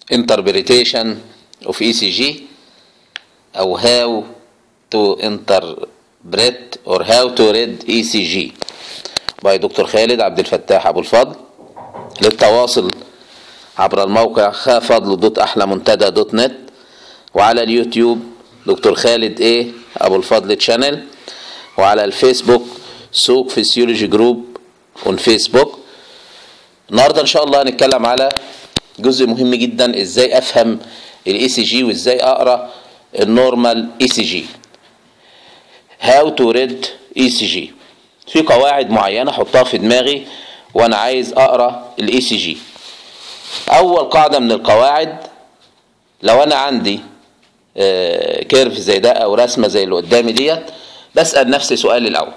interpretation of ECG أو how to interpret or how to read ECG by دكتور خالد عبد الفتاح أبو الفضل للتواصل عبر الموقع خافضل دوت أحلى منتدى دوت نت وعلى اليوتيوب دكتور خالد ايه أبو الفضل تشانل وعلى الفيسبوك سوق فيسيولوجي جروب اون فيسبوك النهارده ان شاء الله هنتكلم على جزء مهم جدا ازاي افهم الاي سي جي وازاي اقرا النورمال اي سي جي هاو تو ريد اي سي جي في قواعد معينه احطها في دماغي وانا عايز اقرا الاي سي جي اول قاعده من القواعد لو انا عندي آه كيرف زي ده او رسمه زي اللي قدامي ديت بسال نفسي سؤال الاول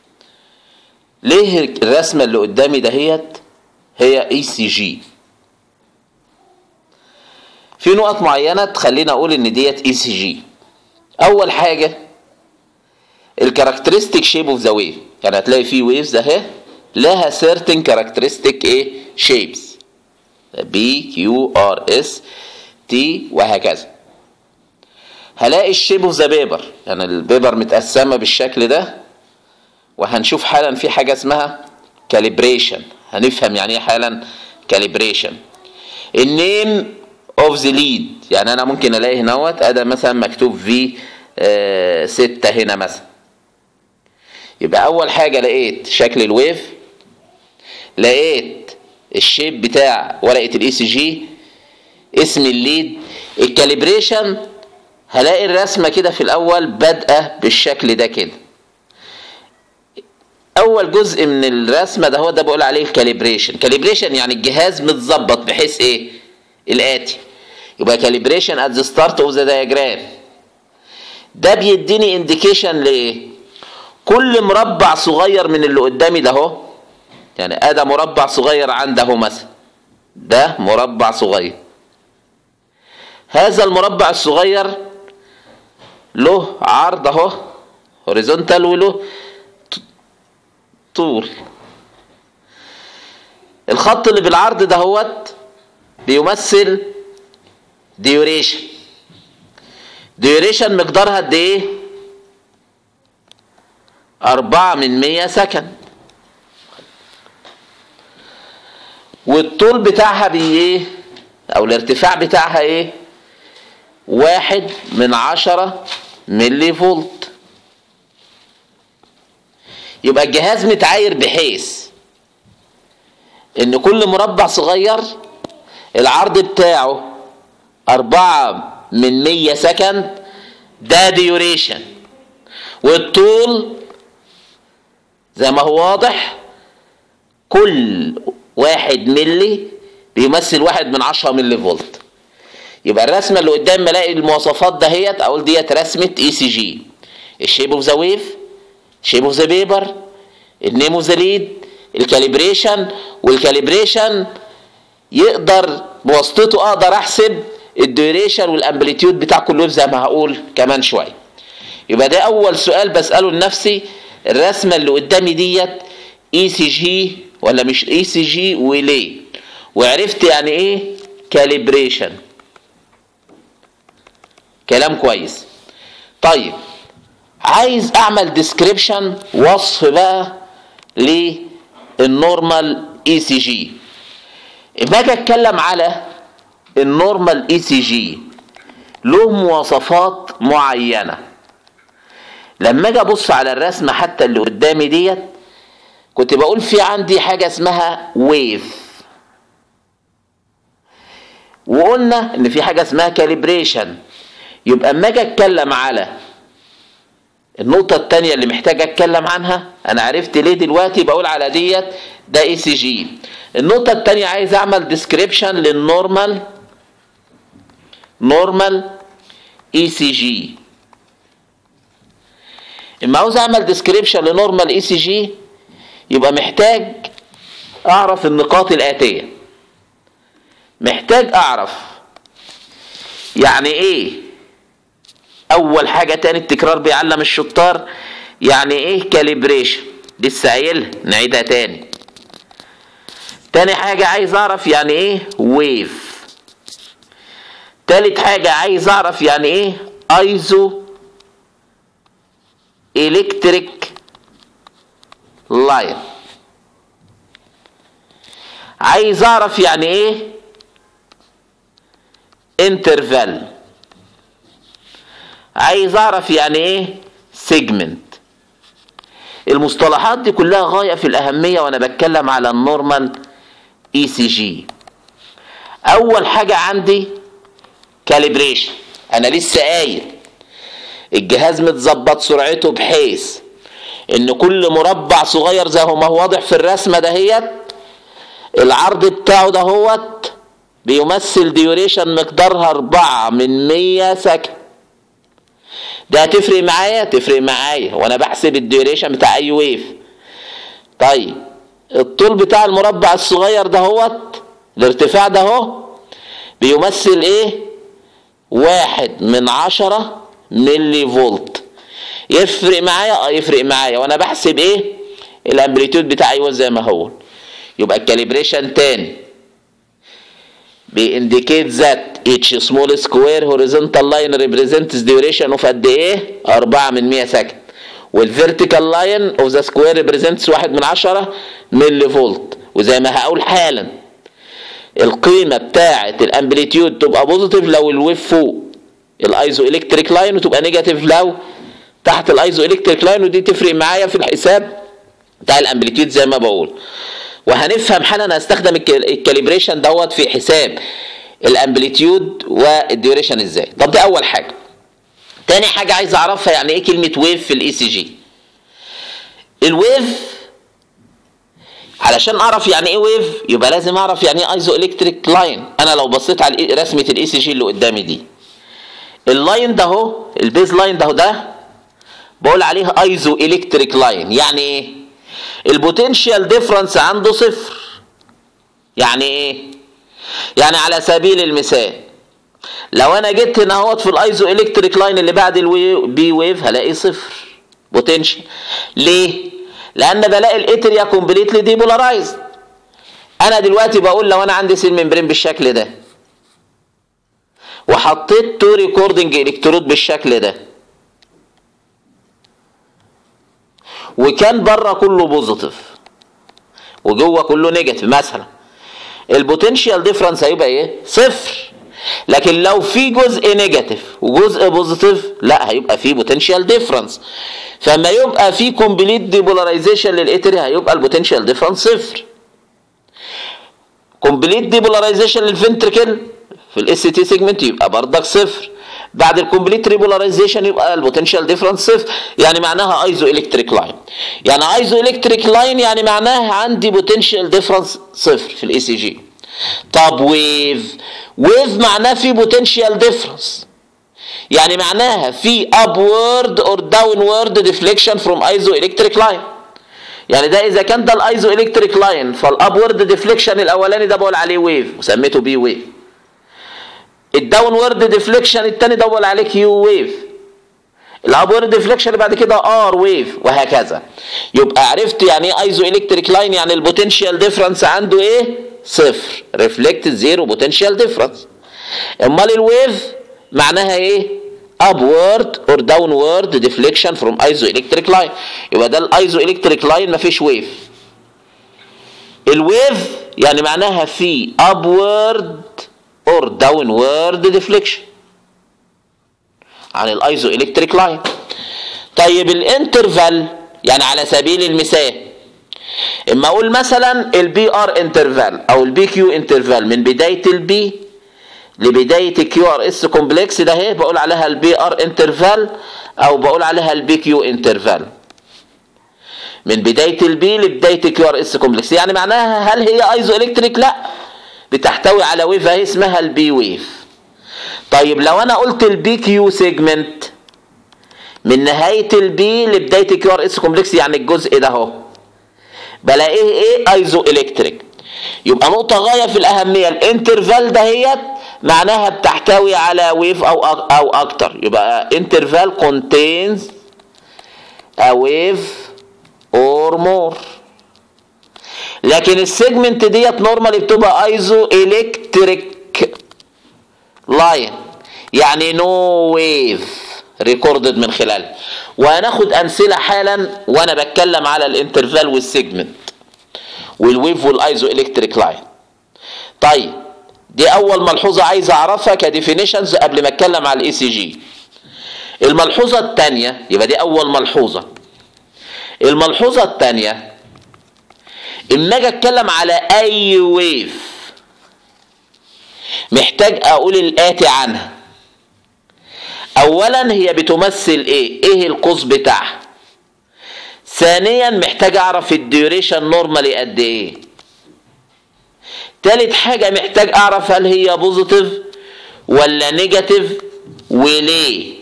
ليه الرسمه اللي قدامي دهيت هي اي سي جي في نقط معينه تخلينا اقول ان ديت اي سي جي اول حاجه الكاركترستيك شيب اوف ذا ويف يعني هتلاقي في ويفز اهي لها سيرتن كاركترستيك ايه شيبس بي كيو ار اس تي وهكذا هلاقي الشيب اوف ذا بيبر يعني البيبر متقسمه بالشكل ده وهنشوف حالا في حاجه اسمها كاليبريشن هنفهم يعني ايه حالا كاليبريشن النيم اوف ذا ليد يعني انا ممكن الاقي هنا ادي مثلا مكتوب في آه ستة هنا مثلا يبقى اول حاجه لقيت شكل الويف لقيت الشيب بتاع ورقه الاي سي جي اسم الليد الكاليبريشن هلاقي الرسمه كده في الاول بادئه بالشكل ده كده اول جزء من الرسمه ده هو ده بقول عليه الكاليبريشن كاليبريشن يعني الجهاز متظبط بحيث ايه الاتي يبقى كاليبريشن ات ذا ستارت اوف ذا دايجرام ده بيديني انديكيشن لايه كل مربع صغير من اللي قدامي ده اهو يعني ادي مربع صغير عنده اهو مثلا ده مربع صغير هذا المربع الصغير له عرض اهو هوريزونتال وله طول الخط اللي بالعرض دهوت بيمثل ديوريشن ديوريشن مقدارها قد ايه أربعة من مية سكند والطول بتاعها بايه او الارتفاع بتاعها ايه واحد من عشرة ملي فولت يبقى الجهاز متعاير بحيث ان كل مربع صغير العرض بتاعه أربعة من مية سكند ده ديوريشن والطول زي ما هو واضح كل واحد ملي بيمثل واحد من عشرة ملي فولت يبقى الرسمة اللي قدام الاقي المواصفات دهيت اقول ديت رسمة اي سي جي الشيب اوف ذا ويف شيب اوف ذا بيبر النيم اوف ذا ليد الكاليبريشن والكاليبريشن يقدر بواسطته اقدر احسب الديوريشن والامبليتيود بتاع كل ويف زي ما هقول كمان شويه يبقى ده اول سؤال بساله لنفسي الرسمه اللي قدامي ديت اي سي جي ولا مش اي سي جي وليه وعرفت يعني ايه كاليبريشن كلام كويس طيب عايز اعمل ديسكريبشن وصف بقى للنورمال اي سي جي اما اجي اتكلم على النورمال اي سي جي له مواصفات معينه لما اجي ابص على الرسمه حتى اللي قدامي ديت كنت بقول في عندي حاجه اسمها ويف وقلنا ان في حاجه اسمها كاليبريشن يبقى اما اجي اتكلم على النقطة التانية اللي محتاج اتكلم عنها انا عرفت ليه دلوقتي بقول على ديت ده اي سي جي النقطة التانية عايز اعمل ديسكريبشن للنورمال نورمال اي سي جي اما عاوز اعمل ديسكريبشن لنورمال اي سي جي يبقى محتاج اعرف النقاط الاتية محتاج اعرف يعني ايه اول حاجه تاني التكرار بيعلم الشطار يعني ايه كاليبريشن لسه قايلها نعيدها تاني تاني حاجه عايز اعرف يعني ايه ويف تالت حاجة عايز اعرف يعني ايه ايزو الكتريك لاين عايز اعرف يعني ايه انترفال عايز اعرف يعني ايه سيجمنت المصطلحات دي كلها غاية في الأهمية وأنا بتكلم على النورمال اي سي جي أول حاجة عندي كاليبريشن أنا لسه قايل الجهاز متظبط سرعته بحيث إن كل مربع صغير زي ما هو واضح في الرسمة دهيت العرض بتاعه دهوت بيمثل ديوريشن مقدارها أربعة من مية سكند ده هتفرق معايا تفرق معايا وانا بحسب الديوريشن بتاع اي ويف طيب الطول بتاع المربع الصغير دهوت الارتفاع ده اهو بيمثل ايه واحد من عشرة ملي فولت يفرق معايا اه يفرق معايا وانا بحسب ايه الامبليتيود بتاع اي زي ما هو يبقى الكاليبريشن تاني بيindicate that each small square horizontal line represents duration of قد ايه 4 من 100 سكند والفيرتيكال لاين اوف ذا سكوير ريبريزنتس 1 من 10 ملي فولت وزي ما هقول حالا القيمه بتاعه الامبليتيود تبقى بوزيتيف لو الويف فوق الايزو الكتريك لاين وتبقى نيجاتيف لو تحت الايزو الكتريك لاين ودي تفرق معايا في الحساب بتاع الامبليتيود زي ما بقول وهنفهم حالا انا هستخدم الكاليبريشن دوت في حساب الامبليتيود والديوريشن ازاي طب ده اول حاجه تاني حاجه عايز اعرفها يعني ايه كلمه ويف في الاي سي جي الويف علشان اعرف يعني ايه ويف يبقى لازم اعرف يعني ايه ايزو الكتريك لاين انا لو بصيت على رسمه الاي سي جي اللي قدامي دي اللاين ده اهو البيز لاين ده ده بقول عليه ايزو الكتريك لاين يعني ايه البوتنشال ديفرنس عنده صفر يعني ايه يعني على سبيل المثال لو انا جيت هنا اهوت في الايزو الكتريك لاين اللي بعد البي ويف هلاقي صفر بوتنشال ليه لان بلاقي الاتريا كومبليتلي ديبولارايزد انا دلوقتي بقول لو انا عندي سيل ممبرين بالشكل ده وحطيت تو ريكوردنج الكترود بالشكل ده وكان بره كله بوزيتيف وجوه كله نيجاتيف مثلا البوتنشال ديفرنس هيبقى ايه صفر لكن لو في جزء نيجاتيف وجزء بوزيتيف لا هيبقى في بوتنشال ديفرنس فما يبقى في كومبليت ديبولاريزيشن للاتري هيبقى البوتنشال ديفرنس صفر كومبليت ديبولاريزيشن للفنتركل في الاس تي سيجمنت يبقى بردك صفر بعد الكومبليت ريبولاريزيشن يبقى البوتنشال ديفرنس صفر يعني معناها ايزو الكتريك لاين يعني ايزو الكتريك لاين يعني معناها عندي بوتنشال ديفرنس صفر في الاي سي جي طب ويف ويف معناه في بوتنشال ديفرنس يعني معناها في upward or downward deflection from isoelectric line يعني ده اذا كان ده الايزو الكتريك لاين فالابورد ديفليكشن الاولاني ده بقول عليه ويف وسميته بي ويف الداونورد ديفليكشن الثاني ده بقول عليه كيو ويف الابورد ديفليكشن اللي بعد كده ار ويف وهكذا يبقى عرفت يعني ايه ايزو الكتريك لاين يعني البوتنشال ديفرنس عنده ايه صفر ريفلكت زيرو بوتنشال ديفرنس امال الويف معناها ايه upward or downward deflection from isoelectric line يبقى ده الايزوالكتريك لاين مفيش ويف الويف يعني معناها في upward or downward deflection عن الايزوالكتريك لاين طيب الانترفال يعني على سبيل المثال اما اقول مثلا البي ار انترفال او البي كيو انترفال من بدايه البي لبدايه الكيو ار اس كومبلكس ده اهي بقول عليها البي ار انترفال او بقول عليها البي كيو انترفال من بدايه البي لبدايه الكيو ار اس كومبلكس يعني معناها هل هي ايزو الكتريك لا بتحتوي على ويف اهي اسمها البي ويف طيب لو انا قلت البي كيو سيجمنت من نهايه البي لبدايه الكيو ار اس كومبلكس يعني الجزء ده اهو بلاقيه ايه ايزو الكتريك يبقى نقطه غايه في الاهميه الانترفال دهيت معناها بتحتوي على ويف او او اكتر يبقى interval contains a wave or more لكن السيجمنت ديت نورمالي بتبقى ايزو الكتريك لاين يعني نو ويف ريكوردد من خلالها وهناخد امثله حالا وانا بتكلم على الانترفال والسيجمنت والويف والايزو الكتريك لاين طيب دي اول ملحوظه عايز اعرفها كديفينيشنز قبل ما اتكلم على الاي سي جي الملحوظه الثانيه يبقى دي اول ملحوظه الملحوظه الثانيه اما اجي اتكلم على اي ويف محتاج اقول الاتي عنها اولا هي بتمثل ايه ايه القوس بتاعها ثانيا محتاج اعرف الديوريشن نورمالي قد ايه تالت حاجه محتاج اعرف هل هي بوزيتيف ولا نيجاتيف وليه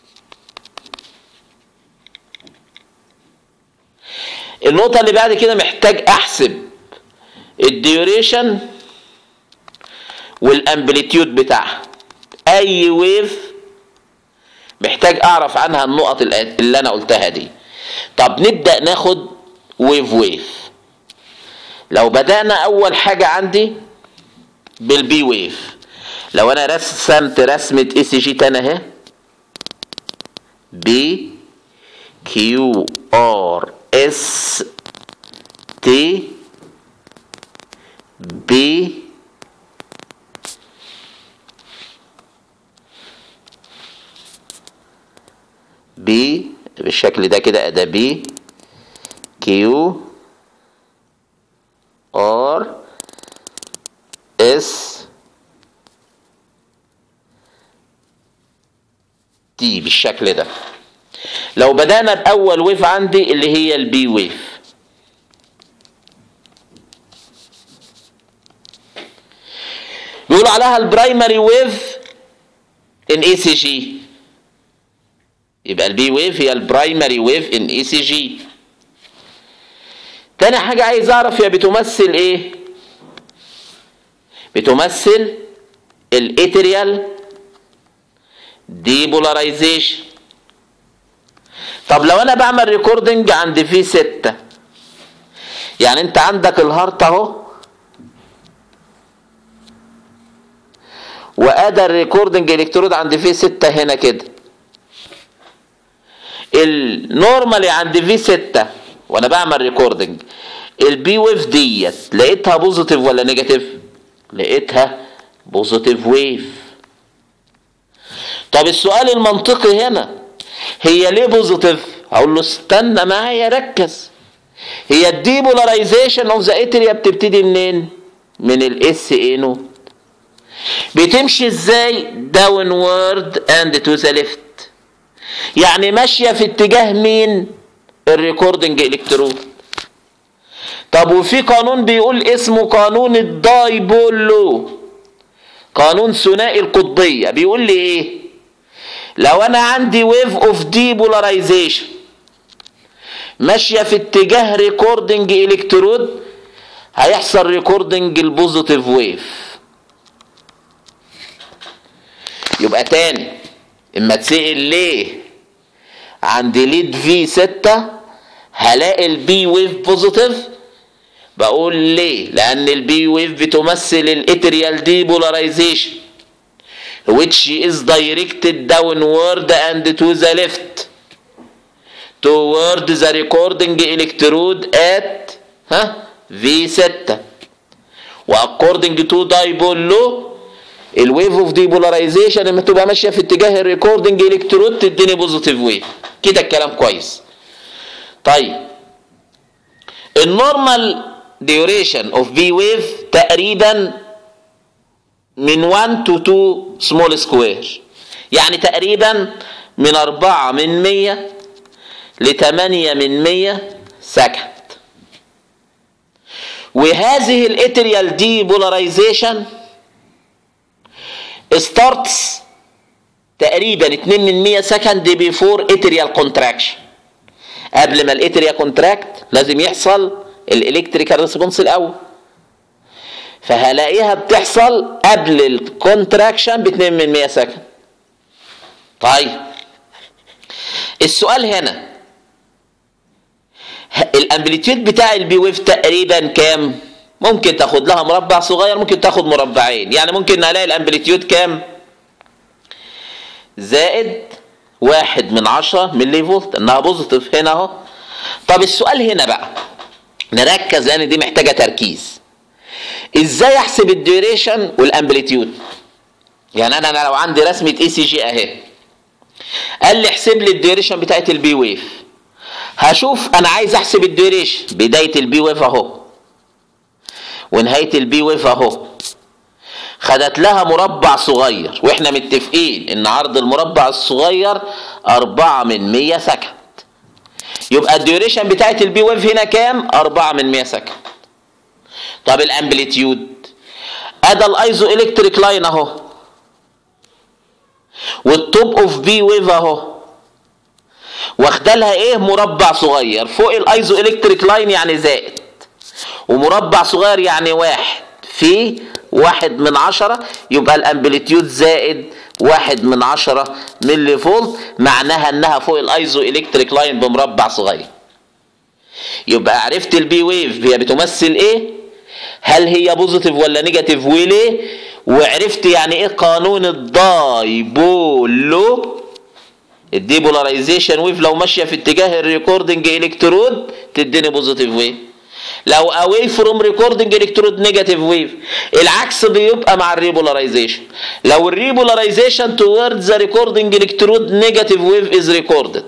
النقطه اللي بعد كده محتاج احسب الديوريشن والامبليتيود بتاعها اي ويف محتاج اعرف عنها النقط اللي انا قلتها دي طب نبدا ناخد ويف ويف لو بدانا اول حاجه عندي بالبي ويف لو انا رسمت رسمه اي سي جي تاني اهي بي كيو ار اس تي بي بي بالشكل ده كده ده بي كيو ار اس تي بالشكل ده لو بدأنا بأول ويف عندي اللي هي البي ويف بيقولوا عليها البرايمري ويف ان اي سي جي يبقى البي ويف هي البرايمري ويف ان اي سي جي تاني حاجة عايز اعرف هي بتمثل ايه بتمثل الاتريال ديبولاريزيشن طب لو انا بعمل ريكوردنج عند في ستة يعني انت عندك الهارت اهو وادى الريكوردنج الكترود عند في ستة هنا كده النورمالي عند في 6 وانا بعمل ريكوردنج البي ويف ديت لقيتها بوزيتيف ولا نيجاتيف لقيتها بوزيتيف ويف طب السؤال المنطقي هنا هي ليه بوزيتيف اقول له استنى معايا ركز هي الديبولاريزيشن اوف ذا اتريا بتبتدي منين من الاس اي نوت بتمشي ازاي داون وورد اند تو ذا ليفت يعني ماشيه في اتجاه مين الريكوردنج الكترون طب وفي قانون بيقول اسمه قانون الدايبولو قانون ثنائي القطبيه بيقول لي ايه لو انا عندي ويف اوف ديبولاريزيشن ماشيه في اتجاه ريكوردنج الكترود هيحصل ريكوردنج البوزيتيف ويف يبقى تاني اما تسأل ليه عند ليد في 6 هلاقي البي ويف بوزيتيف بقول ليه لان البي ويف بتمثل الاتريال ديبولاريزيشن which is directed downward and to the left toward the recording electrode at ها V6 واكوردنج تو دايبول لو الويف اوف ديبولاريزيشن لما تبقى ماشيه في اتجاه الريكوردنج الكترود تديني بوزيتيف ويف كده الكلام كويس طيب النورمال ديوريشن اوف بي ويف تقريبا من 1 تو 2 سمول سكوير يعني تقريبا من 4 من 100 ل 8 من 100 سكند وهذه الاتريال ديبولاريزيشن starts تقريبا 2 من 100 سكند بيفور اتريال كونتراكشن قبل ما الاتريا كونتراكت لازم يحصل الالكتريكال ريسبونس الاول فهلاقيها بتحصل قبل الكونتراكشن ب 2 من 100 سكند طيب السؤال هنا الامبليتيود بتاع البي ويف تقريبا كام ممكن تاخد لها مربع صغير ممكن تاخد مربعين يعني ممكن الاقي الامبليتيود كام زائد واحد من عشرة ملي فولت انها بوزيتيف هنا اهو طب السؤال هنا بقى نركز لان دي محتاجه تركيز ازاي احسب الديوريشن والامبليتيود يعني انا أنا لو عندي رسمه اي سي جي اهي قال لي احسب لي الديوريشن بتاعت البي ويف هشوف انا عايز احسب الديوريشن بدايه البي ويف اهو ونهايه البي ويف اهو خدت لها مربع صغير واحنا متفقين ان عرض المربع الصغير أربعة من مية سكند يبقى الديوريشن بتاعت البي ويف هنا كام؟ أربعة من مية سكند طب الامبليتيود ادى الايزو الكتريك لاين اهو والتوب اوف بي ويف اهو واخده لها ايه مربع صغير فوق الايزو الكتريك لاين يعني زائد ومربع صغير يعني واحد في واحد من عشرة يبقى الامبليتيود زائد واحد من عشرة ملي فولت معناها انها فوق الايزو الكتريك لاين بمربع صغير يبقى عرفت البي ويف هي بتمثل ايه هل هي بوزيتيف ولا نيجاتيف وليه وعرفت يعني ايه قانون الدايبولو الديبولاريزيشن ويف لو ماشيه في اتجاه الريكوردنج الكترود تديني بوزيتيف ويف لو اواي فروم ريكوردنج الكترود نيجاتيف ويف العكس بيبقى مع الريبولاريزيشن لو الريبولاريزيشن توورد ذا ريكوردنج الكترود نيجاتيف ويف از ريكوردد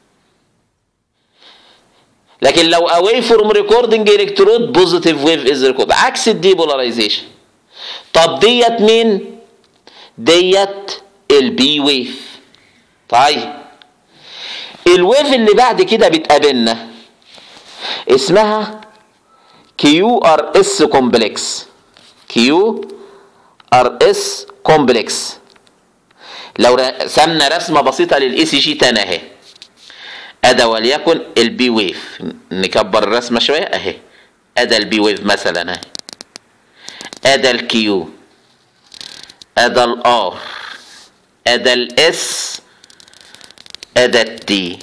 لكن لو اواي فروم ريكوردنج الكترود بوزيتيف ويف از ريكورد عكس الديبولاريزيشن طب ديت مين ديت البي ويف طيب الويف اللي بعد كده بتقابلنا اسمها كيو ار اس كومبلكس كيو ار اس كومبلكس لو رسمنا رسمه بسيطه للاي سي جي تاني اهي ادا وليكن البي ويف نكبر الرسمه شويه اهي ادا البي ويف مثلا اهي ادا الكيو ادا الار ادا الاس ادا التي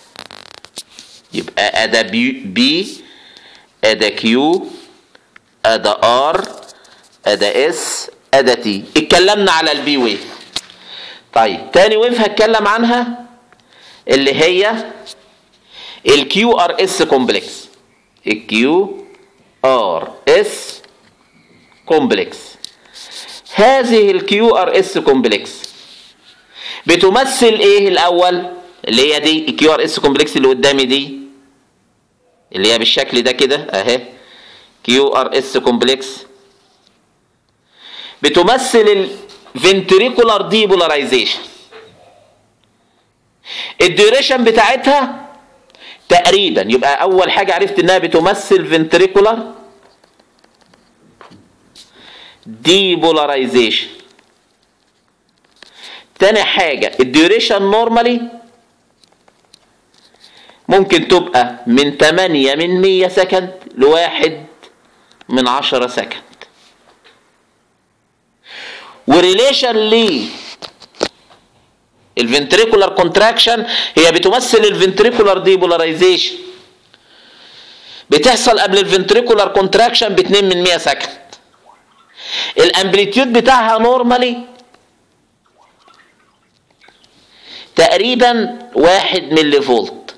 يبقى ادا بي, بي ادا كيو ادا ار ادا اس ادا تي اتكلمنا على البي ويف طيب تاني ويف هتكلم عنها اللي هي الكيو ار اس كومبلكس الكيو ار اس كومبلكس هذه الكيو ار اس كومبلكس بتمثل ايه الاول اللي هي دي الكيو ار اس كومبلكس اللي قدامي دي اللي هي بالشكل ده كده اهي كيو ار اس كومبلكس بتمثل الفنتريكولار ديبولاريزيشن الديوريشن بتاعتها تقريبا يبقى اول حاجه عرفت انها بتمثل فنتريكولار ديبولاريزيشن تاني حاجه الديوريشن نورمالي ممكن تبقى من 8 من 100 سكند لواحد من 10 سكند وريليشن ليه الفنتريكولار كونتراكشن هي بتمثل الفنتريكولار ديبولاريزيشن بتحصل قبل الفنتريكولار كونتراكشن ب 2 من 100 سكند الامبليتيود بتاعها نورمالي تقريبا 1 ملي فولت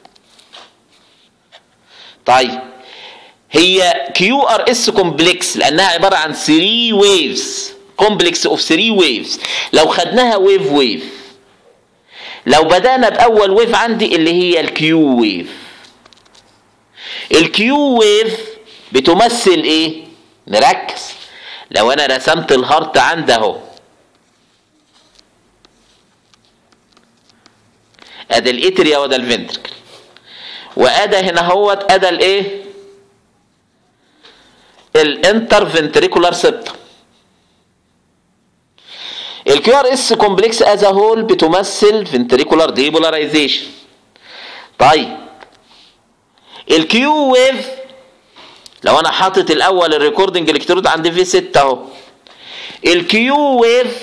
طيب هي كيو ار اس كومبلكس لانها عباره عن 3 ويفز كومبلكس اوف 3 ويفز لو خدناها ويف ويف لو بدأنا بأول ويف عندي اللي هي الكيو ويف الكيو ويف بتمثل ايه نركز لو انا رسمت الهارت عندي اهو ادي الاتريا وده الفنتركل وادى هنا اهوت ادى الايه الانتر فنتريكولار سيبتم الكيو ار اس كومبلكس از هول بتمثل فنتريكولار ديبولاريزيشن طيب الكيو ويف لو انا حاطط الاول الريكوردنج الكترود عند في 6 اهو الكيو ويف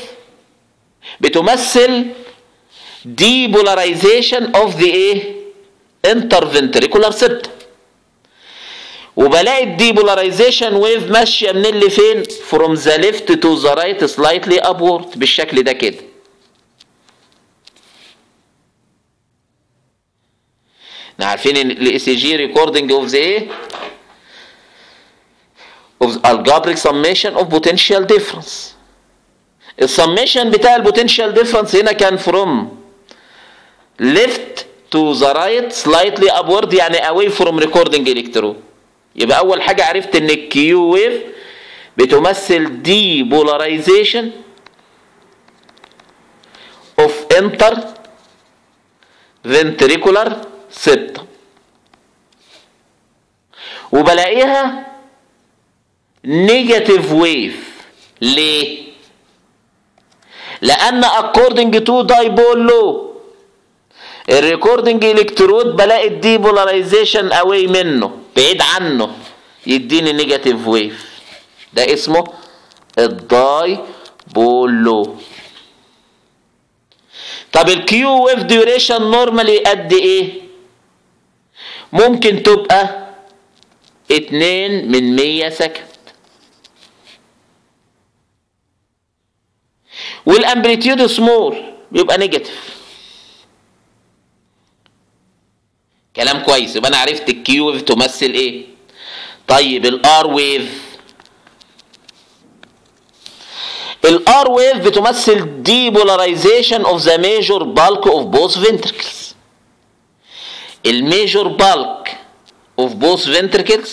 بتمثل ديبولاريزيشن اوف ذا ايه انترفنتريكولار سيبتم وبلاقي الديبولاريزيشن ويف ماشيه من اللي فين فروم ذا ليفت تو ذا رايت سلايتلي ابورد بالشكل ده كده عارفين ان الاي سي جي ريكوردنج اوف ذا ايه of algebraic summation of potential difference السميشن بتاع البوتنشال ديفرنس هنا كان from left to the right slightly upward يعني away from recording electrode يبقى اول حاجه عرفت ان الكيو ويف بتمثل depolarization of inter ventricular septum وبلاقيها نيجاتيف ويف ليه لان according to dipole law الريكوردنج الكترود بلاقي الديبولاريزيشن اواي منه بعيد عنه يديني نيجاتيف ويف ده اسمه الداي بولو طب الكيو ويف ديوريشن نورمالي قد ايه ممكن تبقى اتنين من مية سكند والامبليتيود سمول يبقى نيجاتيف كلام كويس يبقى انا عرفت الكيو ويف تمثل ايه طيب الار ويف الار ويف بتمثل depolarization of the major bulk of both ventricles الميجور bulk of both ventricles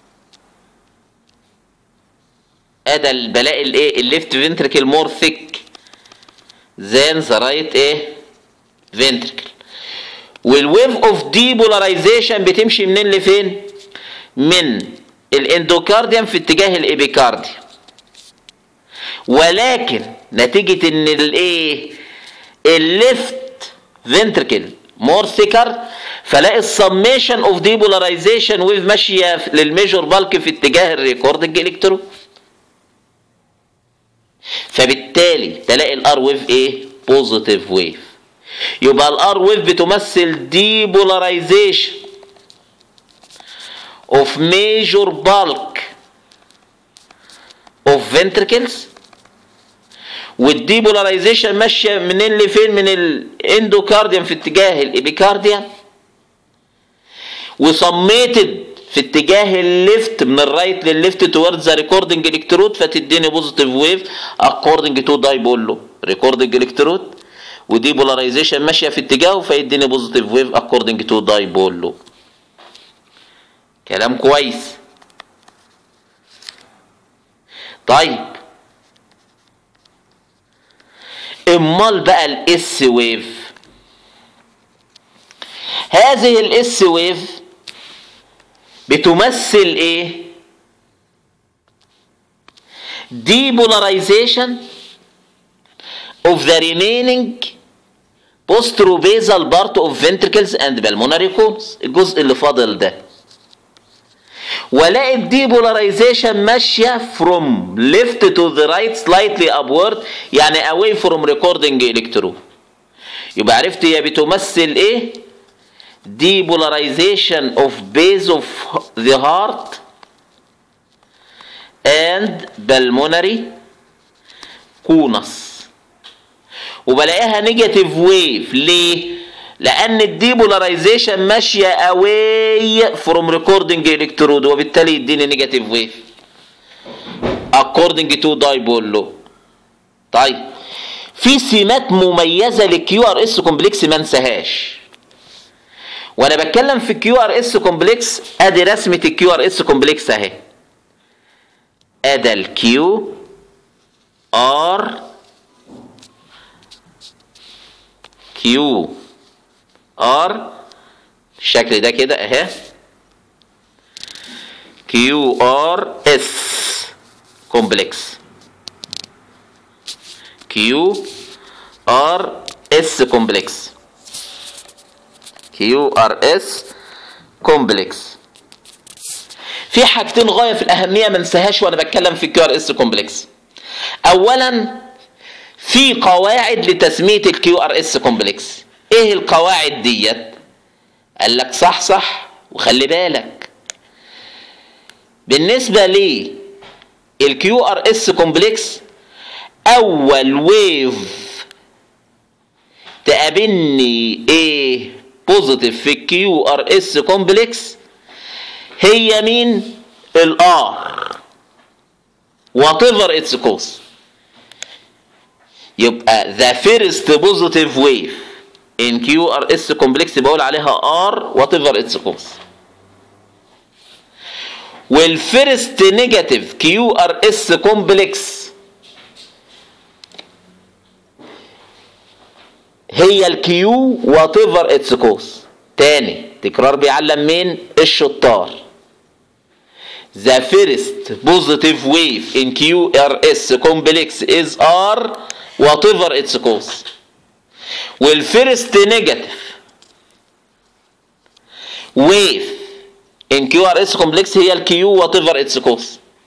ادى البلاء الايه الليفت ventricle more thick than the right ايه ventricle والويف اوف ديبولاريزيشن بتمشي منين لفين من الاندوكارديوم في اتجاه الابيكارديوم ولكن نتيجة ان الايه الليفت فنتركل مور ثيكر فلاقي السميشن اوف ديبولاريزيشن ويف ماشيه للميجور بالك في اتجاه الريكوردنج الكترو فبالتالي تلاقي الار ويف ايه بوزيتيف ويف يبقى الار ويف بتمثل ديبولاريزيشن of major bulk of ventricles والديبولاريزيشن ماشيه منين لفين من الاندوكارديوم في اتجاه الابيكارديوم وصميتد في اتجاه الليفت من الرايت للليفت توورد ذا ريكوردنج الكترود فتديني بوزيتيف ويف اكوردنج تو دايبولو ريكوردنج الكترود وديبولاريزيشن ماشيه في اتجاهه فيديني بوزيتيف ويف اكوردنج تو دايبولو كلام كويس طيب امال بقى الاس ويف هذه الاس ويف بتمثل ايه depolarization of the remaining posterobasal part of ventricles and pulmonary cones الجزء اللي فاضل ده والاقي الديبولاريزيشن ماشيه from left to the right slightly upward يعني away from recording electrode يبقى عرفت هي بتمثل ايه depolarization of base of the heart and pulmonary conus وبلاقيها نيجاتيف ويف ليه لان الديبولاريزيشن ماشيه اواي فروم ريكوردنج الكترود وبالتالي يديني نيجاتيف ويف اكوردنج تو دايبولو طيب في سمات مميزه للكيو ار اس كومبلكس ما انساهاش وانا بتكلم في الكيو ار اس كومبلكس ادي رسمه الكيو ار اس كومبلكس اهي ادي الكيو ار كيو ار الشكل ده كده اهي كيو ار اس كومبلكس كيو ار اس كومبلكس كيو ار اس كومبلكس في حاجتين غايه في الاهميه ما انساهاش وانا بتكلم في الكيو ار اس كومبلكس اولا في قواعد لتسميه الكيو ار اس كومبلكس ايه القواعد ديت قال لك صح صح وخلي بالك بالنسبه لي الكيو ار اس كومبلكس اول ويف تقابلني ايه بوزيتيف في الكيو ار اس كومبلكس هي مين الار وات ايفر اتس كوز يبقى ذا فيرست بوزيتيف ويف ان كيو ار اس كومبلكس بقول عليها ار وات ايفر اتس كوز والفيرست نيجاتيف كيو ار اس كومبلكس هي الكيو وات ايفر اتس كوز تاني تكرار بيعلم مين الشطار the first positive wave in QRS complex is R whatever its cause والفيرست نيجاتيف wave in QRS complex هي الكيو whatever its cause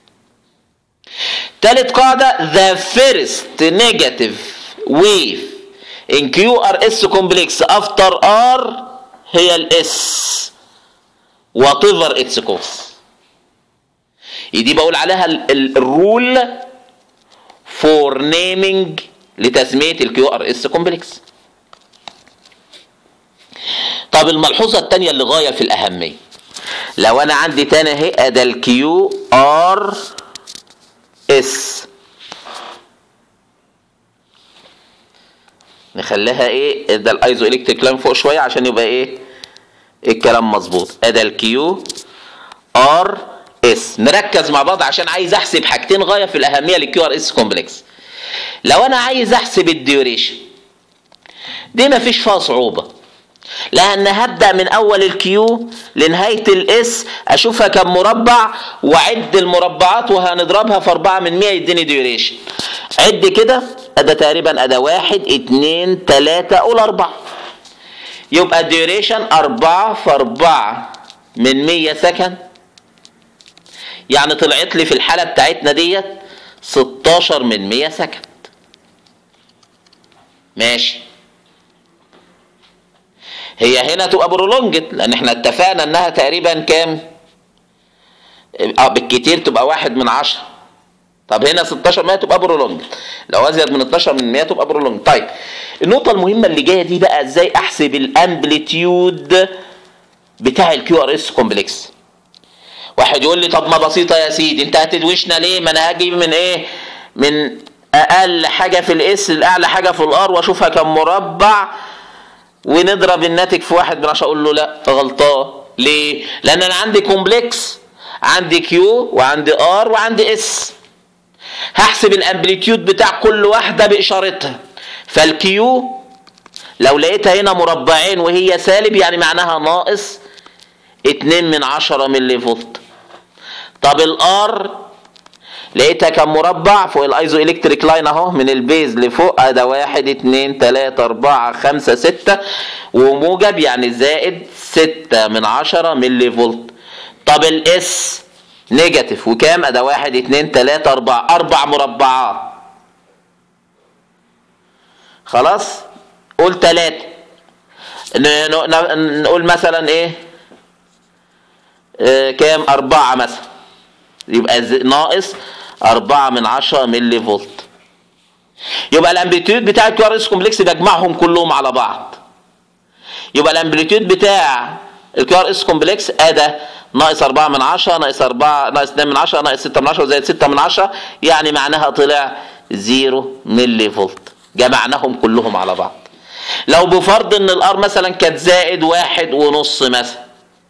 تالت قاعدة the first negative wave in QRS complex after R هي الاس whatever its cause دي بقول عليها الرول فور نيمينج لتسميه الكيو ار اس كومبلكس طب الملحوظه الثانيه اللي غايه في الاهميه لو انا عندي تاني اهي ادي الكيو ار اس نخليها ايه ده الايزو الكتريك لاين فوق شويه عشان يبقى ايه الكلام مظبوط ادي الكيو ار اس نركز مع بعض عشان عايز احسب حاجتين غايه في الاهميه للكيو ار اس كومبلكس لو انا عايز احسب الديوريشن دي مفيش فيها صعوبه لان هبدا من اول الكيو لنهايه الاس اشوفها كم مربع واعد المربعات وهنضربها في 4 من 100 يديني ديوريشن عد كده ادا تقريبا ادا واحد اتنين تلاته قول اربعه يبقى الديوريشن أربعة في أربعة من مية سكند يعني طلعت لي في الحالة بتاعتنا ديت 16 من 100 سكند ماشي هي هنا تبقى برولونجت لان احنا اتفقنا انها تقريبا كام اه بالكتير تبقى واحد من عشرة طب هنا 16 100 تبقى برولونج لو ازيد من 12 من 100 تبقى برولونج طيب النقطه المهمه اللي جايه دي بقى ازاي احسب الامبليتيود بتاع الكيو ار اس كومبلكس واحد يقول لي طب ما بسيطه يا سيدي انت هتدوشنا ليه ما انا هجيب من ايه من اقل حاجه في الاس لاعلى حاجه في الار واشوفها كم مربع ونضرب الناتج في واحد من عشرة اقول له لا غلطان ليه لان انا عندي كومبلكس عندي كيو وعندي ار وعندي اس هحسب الامبليتيود بتاع كل واحده باشارتها فالكيو لو لقيتها هنا مربعين وهي سالب يعني معناها ناقص 2 من 10 ملي فولت طب الار لقيتها كم مربع فوق الايزو الكتريك لاين اهو من البيز لفوق ادي واحد اتنين تلاتة اربعة خمسة ستة وموجب يعني زائد ستة من عشرة ملي فولت طب الاس نيجاتيف وكام ادي واحد اتنين تلاتة اربعة اربع مربعات خلاص قول تلاتة نقول مثلا ايه آه كام أربعة مثلا يبقى ناقص أربعة من عشرة ملي فولت يبقى الامبليتيود بتاع الكيو ار اس كومبلكس بجمعهم كلهم على بعض يبقى الامبليتيود بتاع الكيو ار اس كومبلكس ادا ناقص 4 من 10 ناقص 4 ناقص 2 من 10 ناقص 6 من 10 زائد 6 من 10 يعني معناها طلع 0 ملي فولت جمعناهم كلهم على بعض لو بفرض ان الار مثلا كانت زائد واحد ونص مثلا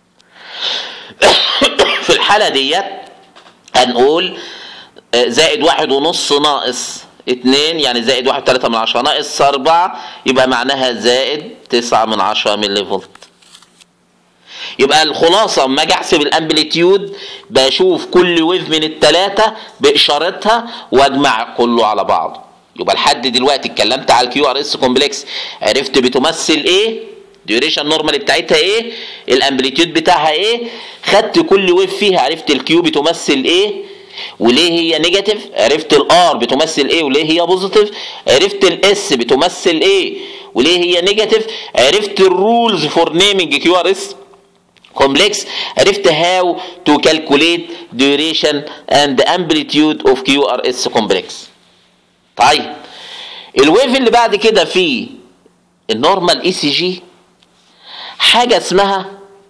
في الحالة ديت هنقول زائد واحد ونص ناقص اتنين يعني زائد واحد تلاتة من عشرة ناقص أربعة يبقى معناها زائد تسعة من عشرة ملي فولت يبقى الخلاصة اما اجي احسب الامبليتيود بشوف كل ويف من التلاتة بإشارتها واجمع كله على بعضه يبقى لحد دلوقتي اتكلمت على الكيو ار اس كومبلكس عرفت بتمثل ايه ديوريشن نورمال بتاعتها ايه الامبليتيود بتاعها ايه خدت كل ويف فيها عرفت الكيو بتمثل ايه وليه هي نيجاتيف عرفت الار بتمثل ايه وليه هي بوزيتيف عرفت الاس بتمثل ايه وليه هي نيجاتيف عرفت الرولز فور نيمينج كيو ار اس كومبلكس عرفت هاو تو كالكوليت duration and amplitude of QRS complex طيب الويف اللي بعد كده في النورمال اي سي جي حاجه اسمها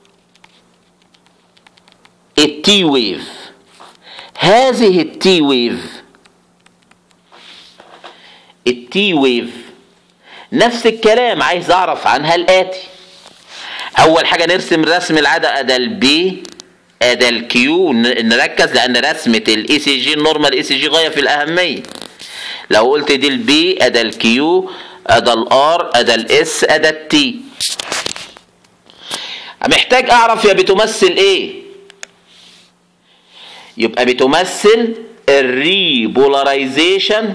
التي ويف هذه التي ويف التي ويف نفس الكلام عايز اعرف عنها الاتي اول حاجه نرسم رسم العاده ادى البي ادى الكيو نركز لان رسمه الاي سي جي النورمال اي سي جي غايه في الاهميه لو قلت دي البي ادى الكيو ادى الار ادى الاس ادى التي محتاج اعرف يا بتمثل ايه يبقى بتمثل الريبولاريزيشن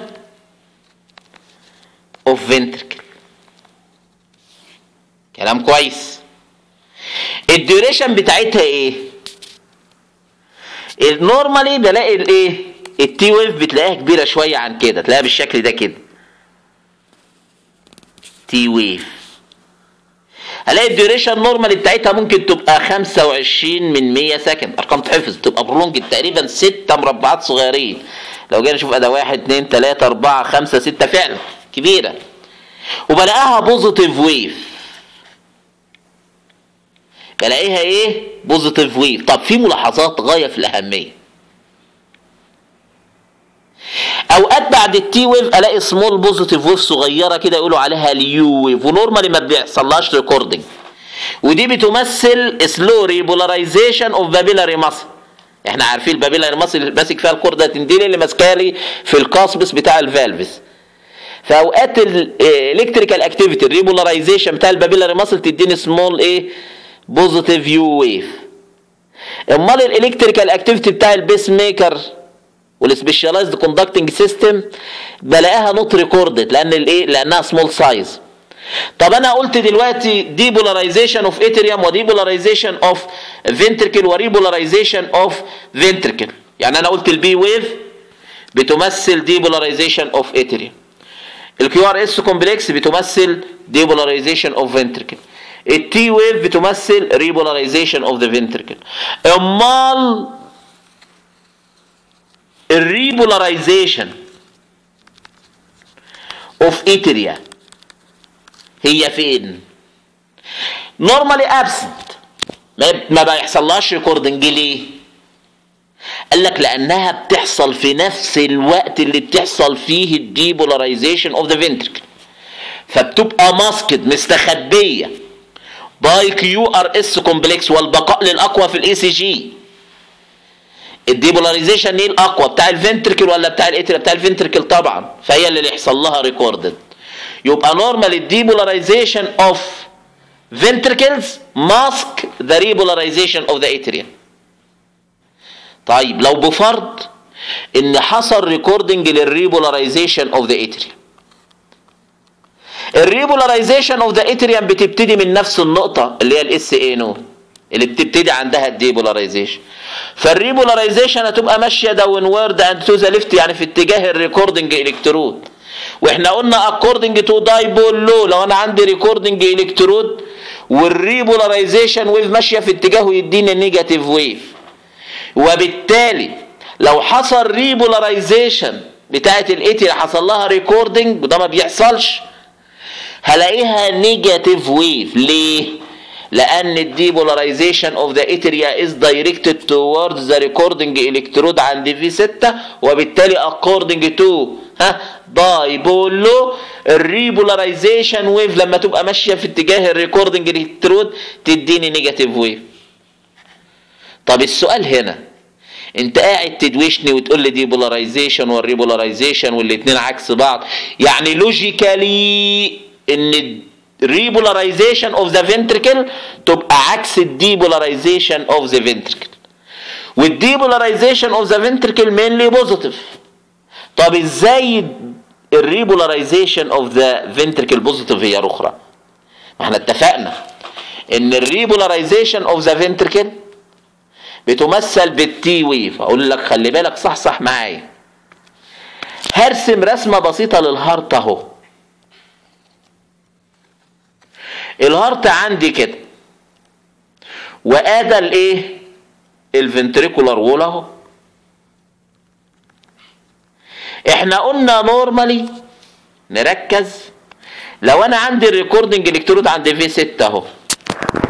اوف فنتركل كلام كويس الديوريشن بتاعتها ايه النورمالي بلاقي الايه التي ويف بتلاقيها كبيره شويه عن كده تلاقيها بالشكل ده كده تي ويف الاقي الديوريشن نورمال بتاعتها ممكن تبقى 25 من 100 سكند ارقام تحفظ تبقى برولونج تقريبا 6 مربعات صغيرين لو جينا نشوف اداه 1 2 3 4 5 6 فعلا كبيره وبلاقيها بوزيتيف ويف بلاقيها ايه بوزيتيف ويف طب في ملاحظات غايه في الاهميه اوقات بعد التي ويف الاقي سمول بوزيتيف ويف صغيره كده يقولوا عليها اليو ويف ونورمالي ما بيحصلهاش ريكوردنج ودي بتمثل سلو ريبولاريزيشن اوف بابيلاري ماسل احنا عارفين البابيلاري ماسل ماسك فيها الكورده تنديلي اللي ماسكها لي في القصبس بتاع الفالفس فاوقات الالكتريكال اكتيفيتي الريبولاريزيشن بتاع البابيلاري ماسل تديني سمول ايه بوزيتيف يو ويف امال الالكتريكال اكتيفيتي بتاع البيس ميكر والسبيشاليزد كوندكتنج سيستم بلاقيها نوت ريكوردد لان الايه لانها سمول سايز طب انا قلت دلوقتي ديبولاريزيشن اوف اتريوم وديبولاريزيشن اوف فنتركل وريبولاريزيشن اوف فنتركل يعني انا قلت البي ويف بتمثل ديبولاريزيشن اوف اتريوم الكيو ار اس كومبلكس بتمثل ديبولاريزيشن اوف فنتركل التي ويف بتمثل ريبولاريزيشن اوف ذا فنتركل امال الريبولاريزيشن اوف اتريا هي فين نورمالي ابسنت ما بيحصلهاش ريكوردنج ليه قال لك لانها بتحصل في نفس الوقت اللي بتحصل فيه الديبولاريزيشن اوف ذا فنتركل فبتبقى ماسكد مستخبيه باي كيو ار اس كومبلكس والبقاء للاقوى في الاي سي جي الديبولاريزيشن ايه الاقوى بتاع الفنتركل ولا بتاع الاتريا بتاع الفنتركل طبعا فهي اللي يحصل لها ريكوردد يبقى نورمال الديبولاريزيشن اوف ventricles mask the rebolarization of the atrium طيب لو بفرض ان حصل ريكوردنج للريبولاريزيشن اوف ذا اتريوم الريبولاريزيشن اوف ذا اتريوم بتبتدي من نفس النقطه اللي هي الاس اي نود اللي بتبتدي عندها الديبولاريزيشن فالريبولاريزيشن هتبقى ماشيه داون وورد اند تو ذا ليفت يعني في اتجاه الريكوردنج الكترود واحنا قلنا اكوردنج تو دايبول لو لو انا عندي ريكوردنج الكترود والريبولاريزيشن ويف ماشيه في اتجاهه يديني نيجاتيف ويف وبالتالي لو حصل ريبولاريزيشن بتاعت الاتي حصل لها ريكوردنج وده ما بيحصلش هلاقيها نيجاتيف ويف ليه؟ لان الديبولاريزيشن اوف ذا اتريا از دايركتد towards ذا ريكوردنج الكترود عند في 6 وبالتالي اكوردنج تو ها دايبولو الريبولاريزيشن ويف لما تبقى ماشيه في اتجاه الريكوردنج الكترود تديني نيجاتيف ويف طب السؤال هنا انت قاعد تدوشني وتقول لي ديبولاريزيشن والريبولاريزيشن والاثنين عكس بعض يعني لوجيكالي ان ريبولاريزيشن اوف ذا فنتركل تبقى عكس الديبولاريزيشن اوف ذا فنتركل والديبولاريزيشن اوف ذا فنتركل مينلي بوزيتيف طب ازاي الريبولاريزيشن اوف ذا فنتركل بوزيتيف هي اخرى ما احنا اتفقنا ان الريبولاريزيشن اوف ذا فنتركل بتمثل بالتي ويف اقول لك خلي بالك صح صح معايا هرسم رسمه بسيطه للهارت اهو الهارت عندي كده وادى الايه الفنتريكولار وول اهو احنا قلنا نورمالي نركز لو انا عندي الريكوردنج الكترود عند في 6 اهو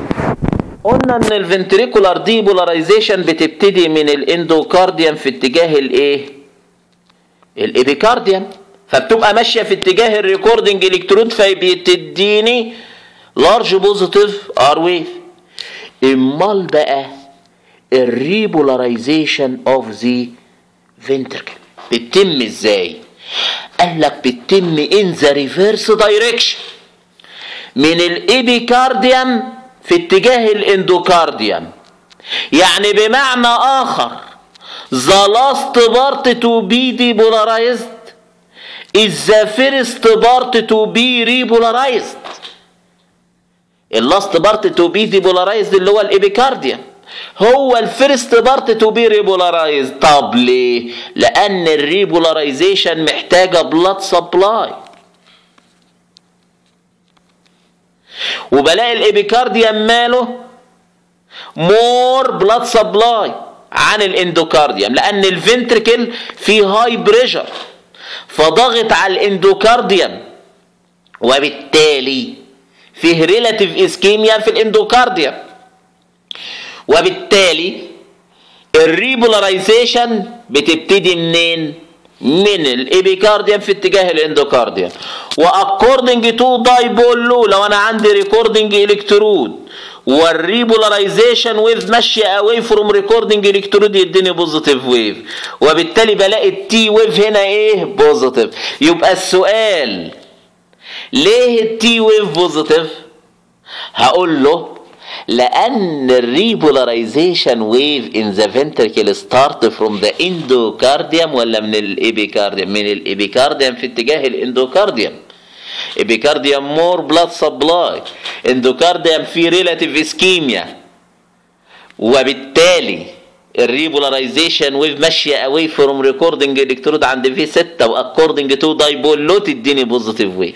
قلنا ان الفنتريكولار ديبولاريزيشن بتبتدي من الاندوكارديوم في اتجاه الايه الابيكارديوم فبتبقى ماشيه في اتجاه الريكوردنج الكترود فبتديني لارج بوزيتيف ار ويف امال بقى الريبولاريزيشن اوف ذا فنتركل بتتم ازاي قال لك بتتم ان ذا ريفيرس دايركشن من الابيكارديوم في اتجاه الاندوكارديوم يعني بمعنى اخر the last part to be depolarized is the first part to be repolarized اللاست بارت تو بي ديبولارايزد اللي هو الابيكارديوم هو الفيرست بارت تو بي ريبولارايزد طب ليه لان الريبولارايزيشن محتاجه بلاد سبلاي وبلاقي الابيكارديوم ماله مور بلاد سبلاي عن الاندوكارديوم لان الفنتركل فيه هاي بريشر فضغط على الاندوكارديوم وبالتالي فيه ريلاتيف اسكيميا في الاندوكارديوم وبالتالي الريبولاريزيشن بتبتدي منين من الابيكارديوم في اتجاه الاندوكارديوم واكوردنج تو دايبولو لو انا عندي ريكوردنج الكترود والريبولاريزيشن ويف ماشيه اواي فروم ريكوردنج الكترود يديني بوزيتيف ويف وبالتالي بلاقي التي ويف هنا ايه بوزيتيف يبقى السؤال ليه التي ويف بوزيتيف هقول له لان الريبولاريزيشن ويف ان ذا فنتركل ستارت فروم ذا اندوكارديوم ولا من الابيكارديوم من الابيكارديوم في اتجاه الاندوكارديوم ابيكارديوم مور بلاد سبلاي اندوكارديوم في ريلاتيف اسكيميا وبالتالي الريبولاريزيشن ويف ماشيه اواي فروم ريكوردنج الكترود عند في 6 واكوردنج تو دايبول لو تديني بوزيتيف ويف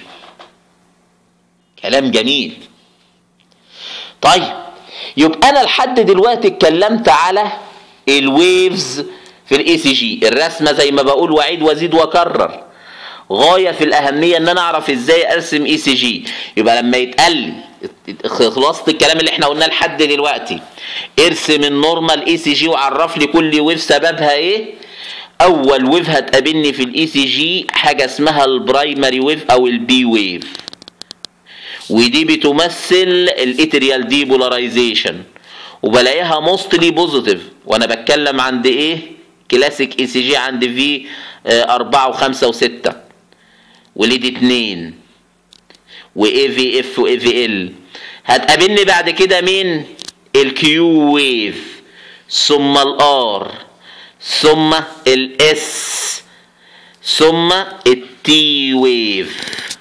كلام جميل طيب يبقى انا لحد دلوقتي اتكلمت على الويفز في الاي سي جي الرسمه زي ما بقول واعيد وازيد واكرر غايه في الاهميه ان انا اعرف ازاي ارسم اي سي جي يبقى لما يتقال لي خلاصه الكلام اللي احنا قلناه لحد دلوقتي ارسم النورمال اي سي جي وعرف لي كل ويف سببها ايه اول ويف هتقابلني في الاي سي جي حاجه اسمها البرايمري ويف او البي ويف ودي بتمثل الاتريال ديبولاريزيشن وبلاقيها موستلي بوزيتيف وانا بتكلم عند ايه كلاسيك اي سي جي عند في أربعة وخمسة وستة وليد اتنين واي في اف واي في ال هتقابلني بعد كده مين الكيو ويف ثم الار ثم الاس ثم التي ويف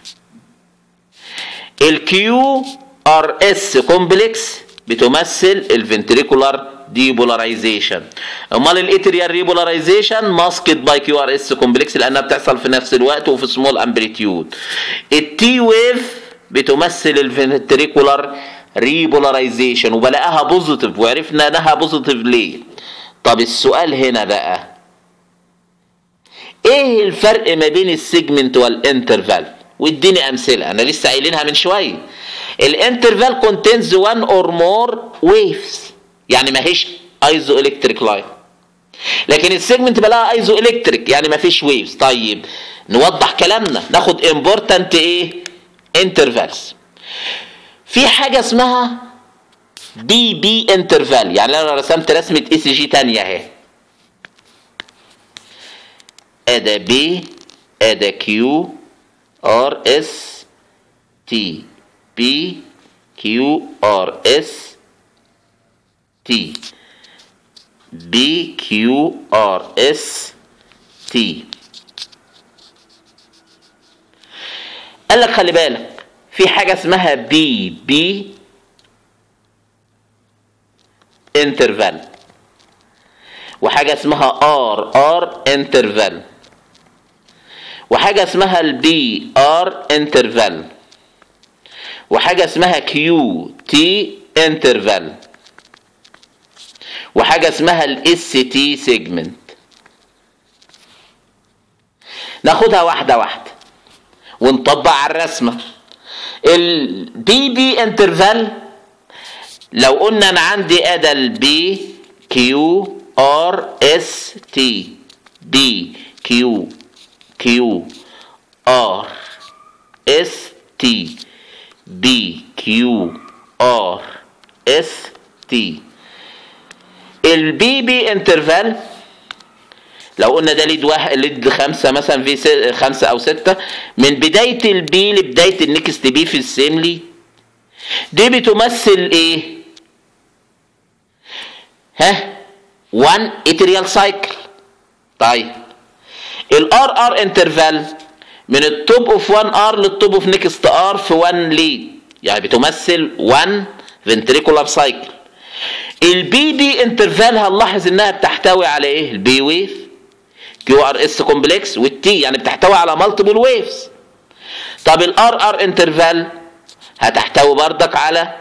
الكيو ار اس كومبلكس بتمثل الفنتريكولار ديبولاريزيشن امال الاتريال ريبولاريزيشن ماسكت باي كيو ار اس كومبلكس لانها بتحصل في نفس الوقت وفي سمول امبليتيود التي ويف بتمثل الفنتريكولار ريبولاريزيشن وبلاقيها بوزيتيف وعرفنا انها بوزيتيف ليه طب السؤال هنا بقى ايه الفرق ما بين السيجمنت والانترفال واديني امثله انا لسه قايلينها من شويه الانترفال كونتينز وان اور مور ويفز يعني ما هيش ايزو الكتريك لاين لكن السيجمنت بلاقيها ايزو الكتريك يعني ما فيش ويفز طيب نوضح كلامنا ناخد امبورتنت ايه انترفالز في حاجه اسمها بي بي انترفال يعني انا رسمت رسمه اي سي جي ثانيه اهي ادا بي ادا كيو ار اس تي بي كيو ار اس تي بي كيو ار اس تي قال لك خلي بالك في حاجة اسمها بي بي انترفال وحاجة اسمها ار ار انترفال وحاجة اسمها البي ار انترفال وحاجة اسمها كيو تي انترفال وحاجة اسمها الاس تي سيجمنت ناخدها واحدة واحدة ونطبق على الرسمة البي بي انترفال لو قلنا انا عندي ادى البي كيو ار اس تي بي كيو كيو ار اس تي بي كيو ار اس تي البي بي انترفال لو قلنا ده ليد واحد ليد خمسة مثلا في س- خمسة أو ستة من بداية البي لبداية النكست بي في السيملي دي بتمثل إيه؟ ها؟ 1 اتريال سايكل طيب الار ار انترفال من التوب اوف 1 ار للتوب اوف نيكست ار في 1 ليد يعني بتمثل 1 فنتريكولار سايكل البي بي انترفال هنلاحظ انها بتحتوي على ايه البي ويف كيو ار اس كومبلكس والتي يعني بتحتوي على مالتيبل ويفز طب الار ار انترفال هتحتوي بردك على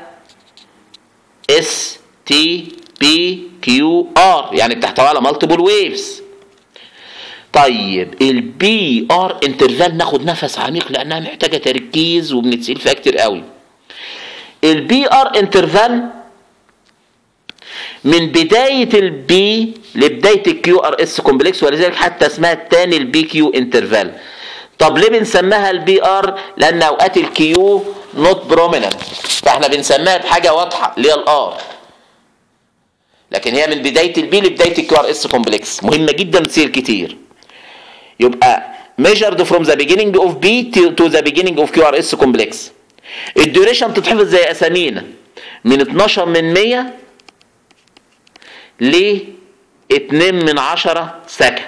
اس تي بي كيو ار يعني بتحتوي على مالتيبل ويفز طيب البي ار انترفال ناخد نفس عميق لانها محتاجه تركيز وبنتسال فيها كتير قوي البي ار انترفال من بداية البي لبداية الكيو ار اس كومبلكس ولذلك حتى اسمها التاني البي كيو انترفال طب ليه بنسميها البي ار لان اوقات الكيو نوت بروميننت فاحنا بنسميها بحاجة واضحة اللي هي الار لكن هي من بداية البي لبداية الكيو ار اس كومبلكس مهمة جدا تصير كتير يبقى measured from the beginning of B to, to the beginning of QRS complex الديوريشن تتحفظ زي اسامينا من 12 من 100 ل 2 من 10 سكند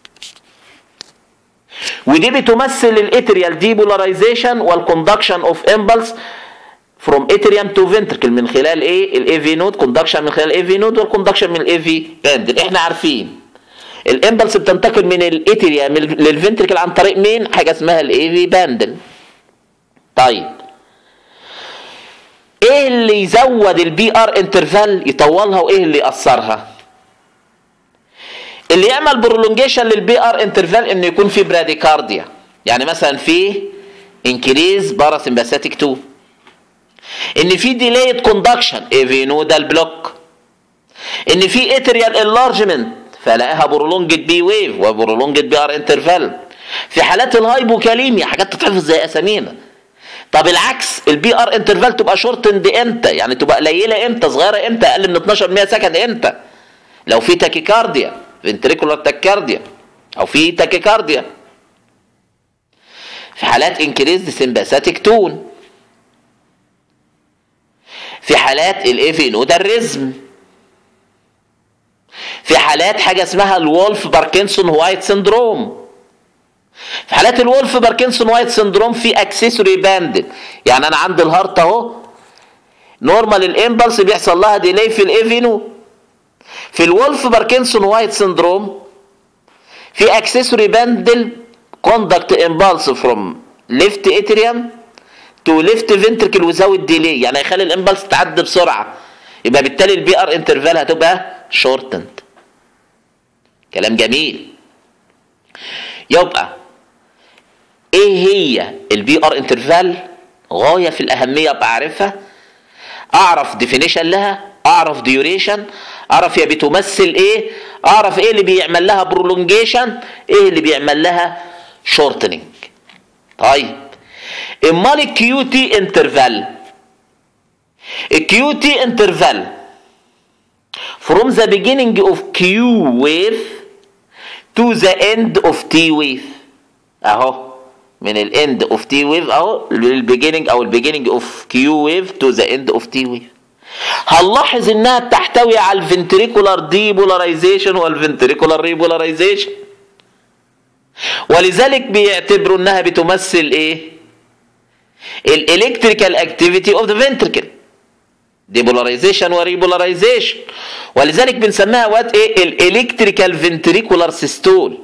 ودي بتمثل الاتريال ديبولاريزيشن والكوندكشن اوف امبلس فروم اتريوم تو فنتركل من خلال ايه الاي في نود كوندكشن من خلال الاي في نود والكوندكشن من الاي في باندل احنا عارفين الامبلس بتنتقل من الاتريا للفنتركل عن طريق مين حاجه اسمها الاي في باندل طيب ايه اللي يزود البي ار انترفال يطولها وايه اللي يأثرها اللي يعمل برولونجيشن للبي ار انترفال انه يكون في براديكارديا يعني مثلا في انكريز باراسمباثيك 2 ان في ديلايد كوندكشن اي في نودال بلوك ان في اتريال انلارجمنت فلاقيها برولونجد بي ويف وبرولونجد بي ار انترفال في حالات الهايبوكاليميا حاجات تتحفظ زي اسامينا طب العكس البي ار انترفال تبقى شورتند امتى يعني تبقى قليله امتى صغيره امتى اقل من 12 100 سكند امتى لو في تاكيكارديا فنتريكولار تاكيكارديا او في تاكيكارديا في حالات انكريزد سمباثيك تون في حالات الافينوداريزم في حالات حاجه اسمها الولف باركنسون وايت سندروم في حالات الولف باركنسون وايت سندروم في اكسسوري باندل يعني انا عندي الهارت اهو نورمال الامبلس بيحصل لها ديلي في الافينو في الولف باركنسون وايت سندروم في اكسسوري باندل كوندكت امبلس فروم ليفت اتريوم تو ليفت فنتركل وزاوت ديلي يعني هيخلي الامبلس تعدي بسرعه يبقى بالتالي البي ار انترفال هتبقى شورتند كلام جميل يبقى ايه هي البي ار انترفال غايه في الاهميه ابقى عارفها اعرف ديفينيشن لها اعرف ديوريشن اعرف هي بتمثل ايه اعرف ايه اللي بيعمل لها برولونجيشن ايه اللي بيعمل لها شورتنج طيب امال الكيو تي انترفال الكيو تي انترفال from the beginning of Q wave to the end of T wave اهو من الاند اوف تي ويف اهو للبيجيننج او البيجيننج اوف كيو ويف تو ذا اند اوف تي ويف هنلاحظ انها بتحتوي على الفنتريكولار ديبولاريزيشن والفنتريكولار ريبولاريزيشن ولذلك بيعتبروا انها بتمثل ايه الالكتريكال اكتيفيتي اوف ذا فنتريكل ديبولاريزيشن وريبولاريزيشن ولذلك بنسميها وقت ايه الالكتريكال فنتريكولار سيستول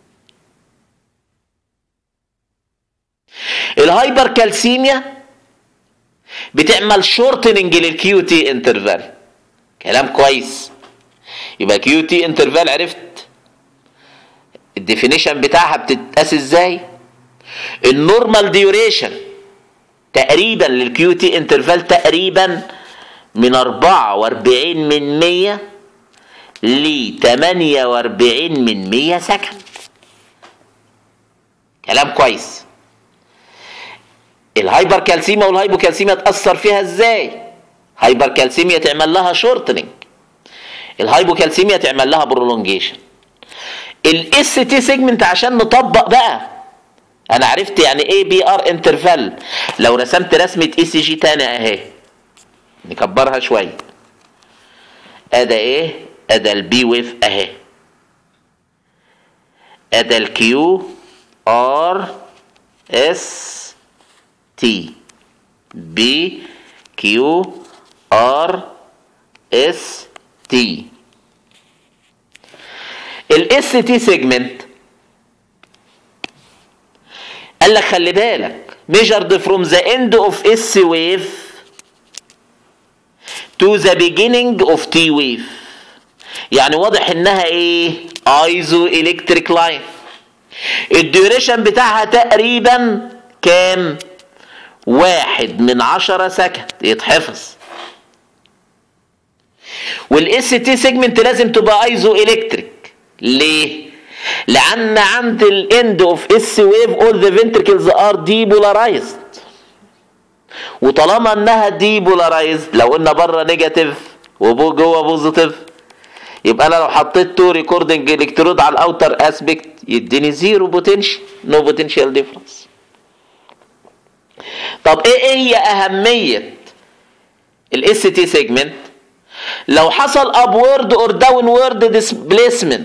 الهايبر كالسيميا بتعمل شورتنج للكيو تي انترفال كلام كويس يبقى كيو تي انترفال عرفت الديفينيشن بتاعها بتتقاس ازاي النورمال ديوريشن تقريبا للكيو تي انترفال تقريبا من 44 من 100 ل 48 من 100 سكند كلام كويس الهايبر كالسيميا والهايبوكالسيميا تأثر فيها ازاي هايبر كالسيميا تعمل لها شورتنج الهايبوكالسيميا تعمل لها برولونجيشن الاس تي سيجمنت عشان نطبق بقى انا عرفت يعني ايه بي ار انترفال لو رسمت رسمه اي سي جي تاني اهي نكبرها شويه ادا ايه ادا البي ويف اهي ادا الكيو ار اس تي بي كيو ار اس تي الاس تي سيجمنت قال لك خلي بالك measured from the end of S wave to the beginning of T wave يعني واضح انها ايه ايزو الكتريك لاين الديوريشن بتاعها تقريبا كام واحد من عشرة سكند يتحفظ والاس تي سيجمنت لازم تبقى ايزو الكتريك ليه لان عند الاند اوف اس ويف اول ذا فنتركلز ار ديبولارايزد وطالما انها ديبولارايزد لو قلنا بره نيجاتيف وجوه بوزيتيف يبقى انا لو حطيت تو ريكوردنج الكترود على الاوتر اسبكت يديني زيرو بوتنشال نو بوتنشال ديفرنس طب ايه ايه هي اهميه الاس تي سيجمنت لو حصل ابورد اور داون وورد ديسبليسمنت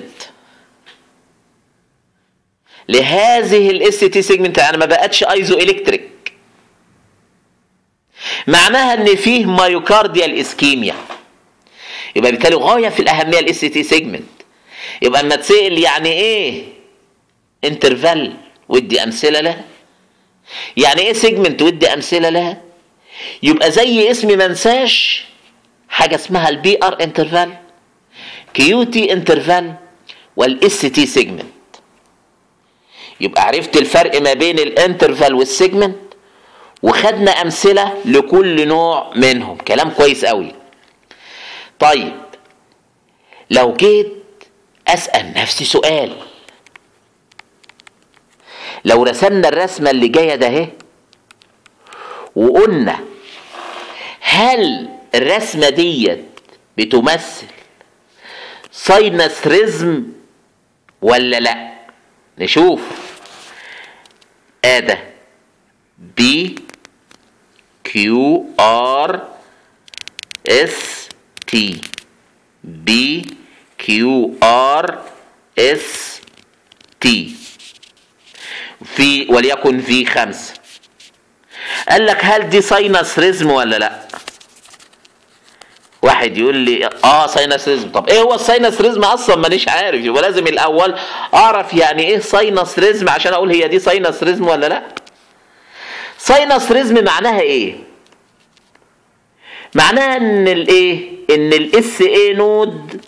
لهذه الاس تي سيجمنت يعني ما بقتش ايزو الكتريك معناها ان فيه مايوكارديال اسكيميا يبقى بالتالي غايه في الاهميه الاس تي سيجمنت يبقى اما تسال يعني ايه انترفال ودي امثله لها يعني ايه سيجمنت ودي امثله لها يبقى زي اسمي ما انساش حاجه اسمها البي ار انترفال كيو تي انترفال والاس تي سيجمنت يبقى عرفت الفرق ما بين الانترفال والسيجمنت وخدنا امثله لكل نوع منهم كلام كويس قوي طيب لو جيت اسال نفسي سؤال لو رسمنا الرسمه اللي جايه ده اهي وقلنا هل الرسمه ديت بتمثل ساينس ريزم ولا لا نشوف ادا بي كيو ار اس تي بي كيو ار اس تي في وليكن في خمسة قال لك هل دي ساينس ريزم ولا لا واحد يقول لي اه ساينس ريزم طب ايه هو الساينس ريزم اصلا مانيش عارف يبقى لازم الاول اعرف يعني ايه ساينس ريزم عشان اقول هي دي ساينس ريزم ولا لا ساينس ريزم معناها ايه معناها ان الايه ان الاس اي نود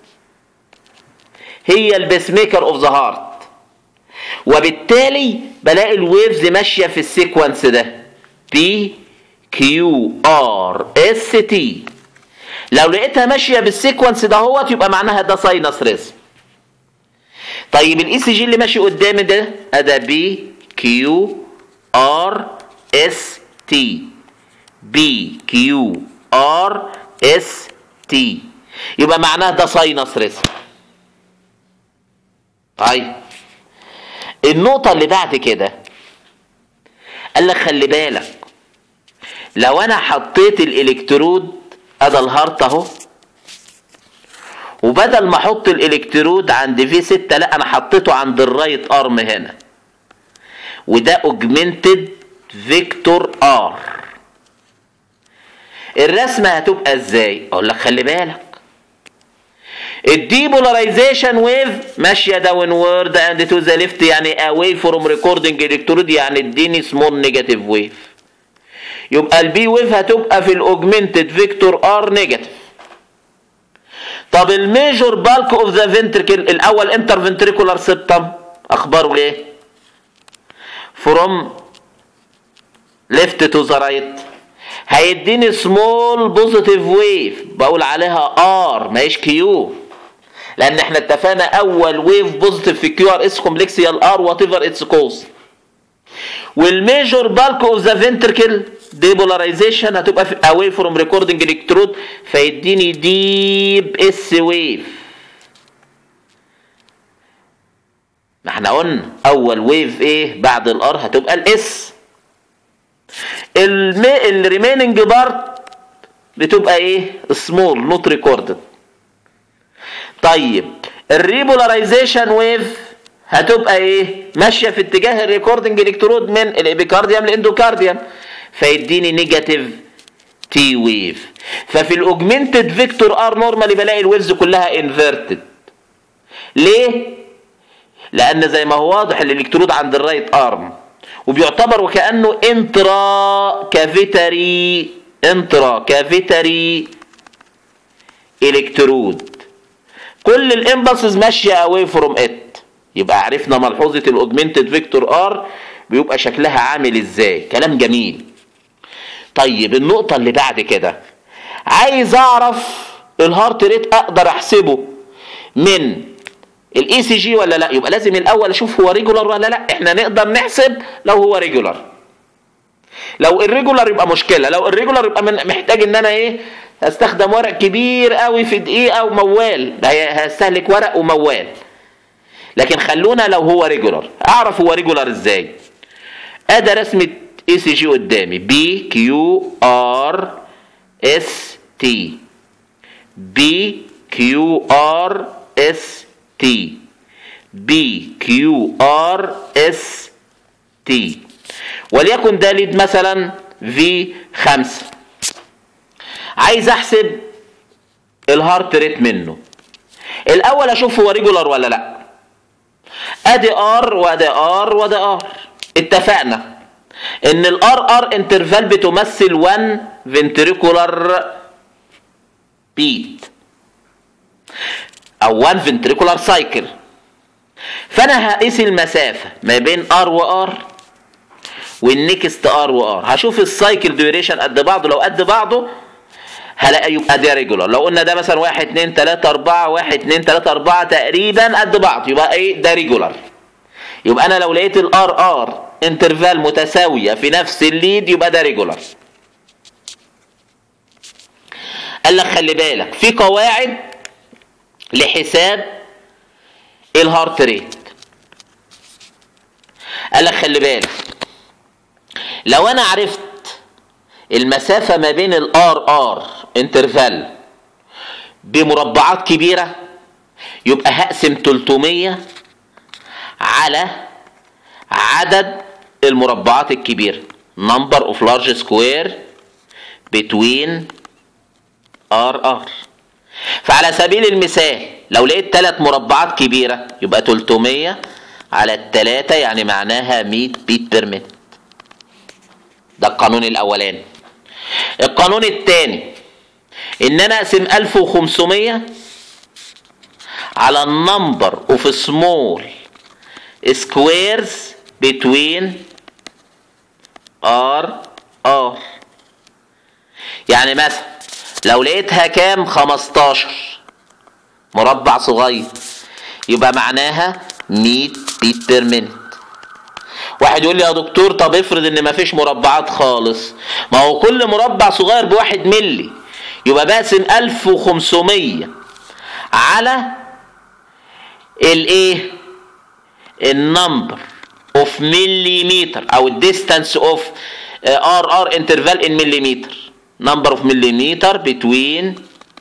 هي البيس ميكر اوف ذا هارت وبالتالي بلاقي الويفز ماشيه في السيكونس ده بي كيو ار اس تي لو لقيتها ماشيه بالسيكونس ده هوت يبقى معناها ده ساينس ريزم طيب الاي سي جي اللي ماشي قدامي ده ادا بي كيو ار اس تي بي كيو ار اس تي يبقى معناها ده ساينس ريزم طيب النقطة اللي بعد كده قال لك خلي بالك لو انا حطيت الالكترود ادى الهارت اهو وبدل ما احط الالكترود عند في 6 لا انا حطيته عند الرايت ارم هنا وده اوجمنتد فيكتور ار الرسمه هتبقى ازاي اقول لك خلي بالك الديبولاريزيشن ويف ماشيه داون وورد اند تو ذا ليفت يعني اواي فروم ريكوردنج الكترود يعني اديني سمول نيجاتيف ويف يبقى البي ويف هتبقى في الاوجمنتد فيكتور ار نيجاتيف طب الميجور بالك اوف ذا فنتركل الاول انتر فنتريكولار سيبتم اخباره ايه فروم ليفت تو ذا رايت هيديني سمول بوزيتيف ويف بقول عليها ار ماهيش كيو لان احنا اتفقنا اول ويف بوزيتيف في كيو ار اس كومبلكس هي الار وات ايفر اتس كوز والميجور بالك اوف ذا فنتركل ديبولاريزيشن هتبقى اواي فروم ريكوردنج الكترود فيديني ديب اس ويف ما احنا قلنا اول ويف ايه بعد الار هتبقى الاس الريميننج بارت بتبقى ايه سمول نوت ريكوردد طيب الريبولاريزيشن ويف هتبقى ايه ماشيه في اتجاه الريكوردنج الكترود من الابيكارديوم للاندوكارديوم فيديني نيجاتيف تي ويف ففي الاوجمنتد فيكتور ار نورمالي بلاقي الويفز كلها انفيرتد ليه لان زي ما هو واضح الالكترود عند الرايت ارم وبيعتبر وكانه انترا كافيتري انترا كافيتري الكترود كل الامبلسز ماشيه اواي فروم ات يبقى عرفنا ملحوظه الاوجمنتد فيكتور ار بيبقى شكلها عامل ازاي كلام جميل طيب النقطه اللي بعد كده عايز اعرف الهارت ريت اقدر احسبه من الاي سي جي ولا لا يبقى لازم الاول اشوف هو ريجولار ولا لا احنا نقدر نحسب لو هو ريجولار لو الريجولار يبقى مشكله لو الريجولار يبقى من محتاج ان انا ايه استخدم ورق كبير قوي في دقيقه وموال هستهلك ورق وموال لكن خلونا لو هو ريجولار اعرف هو ريجولار ازاي ادي رسمه اي سي جي قدامي بي كيو ار اس تي بي كيو ار اس تي بي كيو ار اس تي وليكن ده ليد مثلا في خمسة عايز احسب الهارت ريت منه الاول اشوف هو ريجولار ولا لا ادي ار وادي ار وادي ار اتفقنا ان الار ار انترفال بتمثل 1 فنتريكولار بيت او 1 فنتريكولار سايكل فانا هقيس المسافه ما بين ار وار والنكست ار وار هشوف السايكل ديوريشن قد بعضه لو قد بعضه هلاقي يبقى ده ريجولار لو قلنا ده مثلا 1 2 3 4 1 2 3 4 تقريبا قد بعض يبقى ايه ده ريجولار يبقى انا لو لقيت الار ار انترفال متساويه في نفس الليد يبقى ده ريجولار قال لك خلي بالك في قواعد لحساب الهارت ريت قال لك خلي بالك لو انا عرفت المسافة ما بين الار ار انترفال بمربعات كبيرة يبقى هقسم 300 على عدد المربعات الكبيرة number of large square between ار ار فعلى سبيل المثال لو لقيت ثلاث مربعات كبيرة يبقى 300 على الثلاثة يعني معناها 100 بيت بير مينت ده القانون الأولاني القانون الثاني إن أنا أقسم 1500 على النمبر اوف سمول سكويرز بتوين ار ار يعني مثلا لو لقيتها كام 15 مربع صغير يبقى معناها 100 بيت بير مينت واحد يقول لي يا دكتور طب افرض ان مفيش مربعات خالص ما هو كل مربع صغير بواحد ملي يبقى بقسم 1500 على الايه النمبر اوف مليمتر او الديستانس اوف ار ار انترفال ان مليمتر نمبر اوف مليمتر بتوين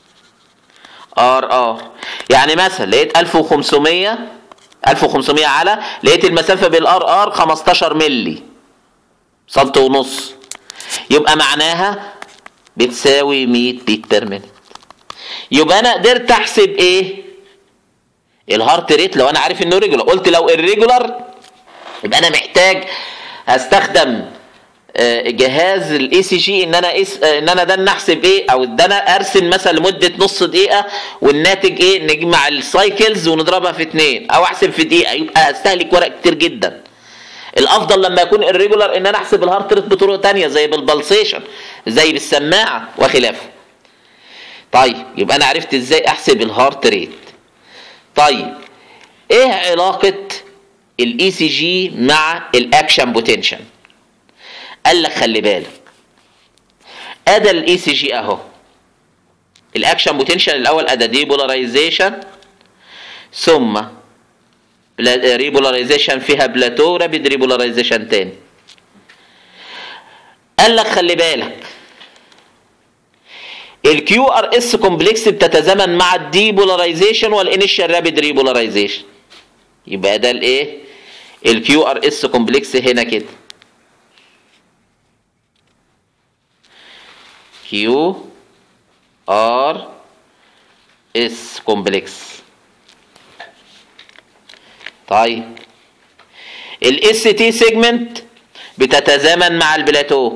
ار ار يعني مثلا لقيت 1500 1500 على لقيت المسافه بين الار ار 15 ملي سنت ونص يبقى معناها بتساوي 100 بيت بير مينت يبقى انا قدرت احسب ايه الهارت ريت لو انا عارف انه ريجولار قلت لو الريجولار يبقى انا محتاج استخدم جهاز الاي سي جي ان انا إس ان انا ده نحسب ايه او ده انا ارسم مثلا لمده نص دقيقه والناتج ايه نجمع السايكلز ونضربها في اتنين او احسب في دقيقه يبقى استهلك ورق كتير جدا الافضل لما يكون الريجولار ان انا احسب الهارت ريت بطرق تانية زي بالبلسيشن زي بالسماعه وخلافه طيب يبقى انا عرفت ازاي احسب الهارت ريت طيب ايه علاقه الاي سي جي مع الاكشن بوتنشال قال لك خلي بالك ادى الاي سي جي اهو الاكشن بوتنشال الاول ادى ديبولاريزيشن ثم ريبولاريزيشن فيها بلاتو رابيد ريبولاريزيشن تاني قال لك خلي بالك الكيو ار اس كومبلكس بتتزامن مع الديبولاريزيشن والانيشال رابيد ريبولاريزيشن يبقى ده الايه الكيو ار اس كومبلكس هنا كده كيو ار اس كومبلكس طيب الاس تي سيجمنت بتتزامن مع البلاتو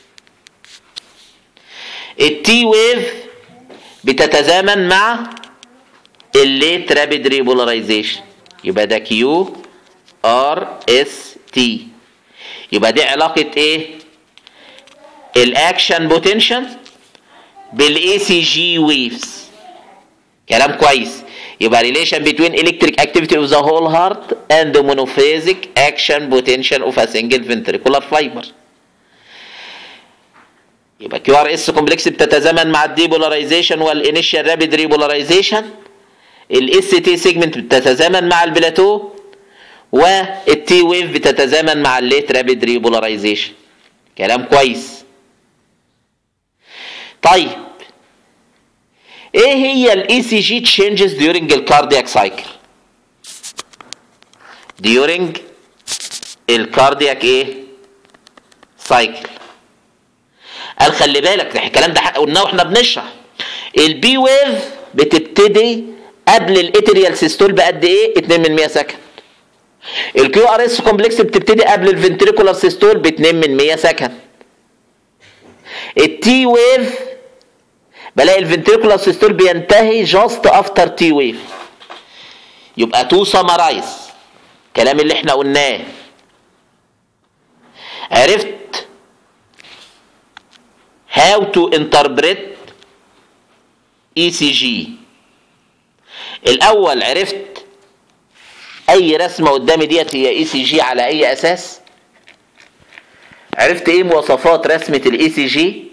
التي ويف بتتزامن مع الليت رابيد ريبولاريزيشن يبقى ده كيو ار اس تي يبقى دي علاقه ايه الاكشن بوتنشال بالاي سي جي ويفز كلام كويس يبقى relation between electric activity of the whole heart and the monophasic action potential of a single ventricular fiber يبقى كيو ار اس كومبلكس بتتزامن مع الديبولاريزيشن والانيشال رابيد ريبولاريزيشن الاس تي سيجمنت بتتزامن مع البلاتو والتي ويف بتتزامن مع الليت رابيد ريبولاريزيشن كلام كويس طيب ايه هي الاي سي جي تشينجز during الكاردياك سايكل during الكاردياك ايه سايكل قال خلي بالك الكلام ده قلناه واحنا بنشرح البي ويف بتبتدي قبل الاتريال سيستول بقد ايه 2 من 100 سكند الكيو ار اس كومبلكس بتبتدي قبل الفنتريكولار سيستول ب 2 من 100 سكند التي ويف بلاقي الفنتريكولار سيستول بينتهي جاست افتر تي ويف يبقى تو سمرايز الكلام اللي احنا قلناه عرفت how to interpret ECG الاول عرفت اي رسمه قدامي ديت هي اي سي جي على اي اساس عرفت ايه مواصفات رسمه الاي سي جي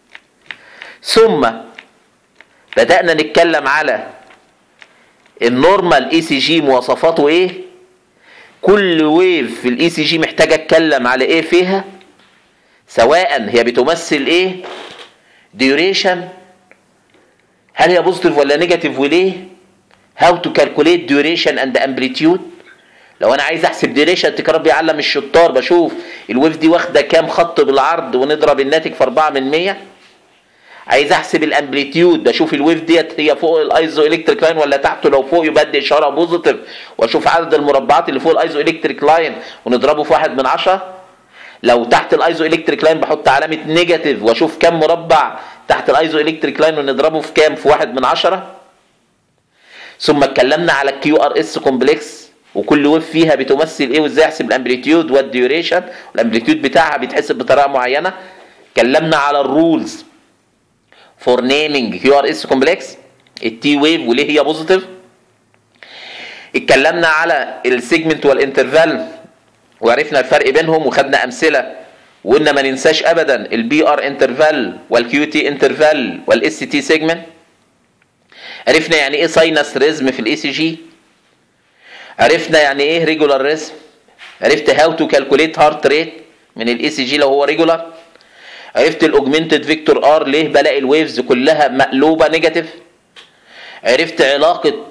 ثم بدانا نتكلم على النورمال اي سي جي مواصفاته ايه كل ويف في الاي سي جي محتاج اتكلم على ايه فيها سواء هي بتمثل ايه ديوريشن هل هي بوزيتيف ولا نيجاتيف وليه هاو تو كالكوليت ديوريشن اند امبليتيود لو انا عايز احسب ديوريشن تكرار بيعلم الشطار بشوف الويف دي واخده كام خط بالعرض ونضرب الناتج في 4 من 100 عايز احسب الامبليتيود بشوف الويف ديت هي فوق الايزو الكتريك لاين ولا تحته لو فوق يبقى ادي اشاره بوزيتيف واشوف عدد المربعات اللي فوق الايزو الكتريك لاين ونضربه في واحد من عشرة لو تحت الايزو الكتريك لاين بحط علامه نيجاتيف واشوف كام مربع تحت الايزو الكتريك لاين ونضربه في كام في واحد من عشرة ثم اتكلمنا على الكيو ار اس كومبلكس وكل ويف فيها بتمثل ايه وازاي احسب الامبليتيود والديوريشن والامبليتيود بتاعها بيتحسب بطريقه معينه اتكلمنا على الرولز فور نيمينج كيو ار اس كومبلكس التي ويف وليه هي بوزيتيف اتكلمنا على السيجمنت والانترفال وعرفنا الفرق بينهم وخدنا امثله وقلنا ما ننساش ابدا البي ار انترفال والكيو تي انترفال والاس تي سيجمنت عرفنا يعني ايه ساينس ريزم في الاي سي جي عرفنا يعني ايه ريجولار ريزم عرفت هاو تو كالكوليت هارت ريت من الاي سي جي لو هو ريجولار عرفت الاوجمنتد فيكتور ار ليه بلاقي الويفز كلها مقلوبه نيجاتيف عرفت علاقه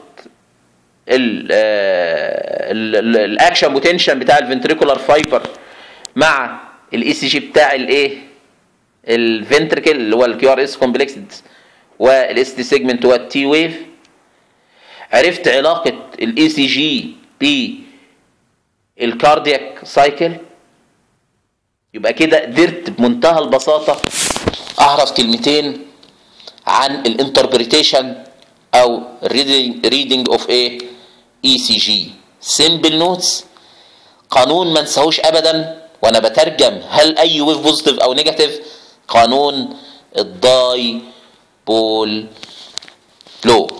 الاكشن بوتنشال بتاع الفنتريكولار فايبر مع الاي سي جي بتاع الايه الفنتريكل اللي هو الكيو ار اس كومبلكس والاس تي سيجمنت والتي ويف عرفت علاقه الاي سي جي بالكاردياك سايكل يبقى كده قدرت بمنتهى البساطه اعرف كلمتين عن الانتربريتيشن او ريدنج اوف ايه اي سي جي سيمبل نوتس قانون ما انساهوش ابدا وانا بترجم هل اي ويف بوزيتيف او نيجاتيف قانون الداي بول لو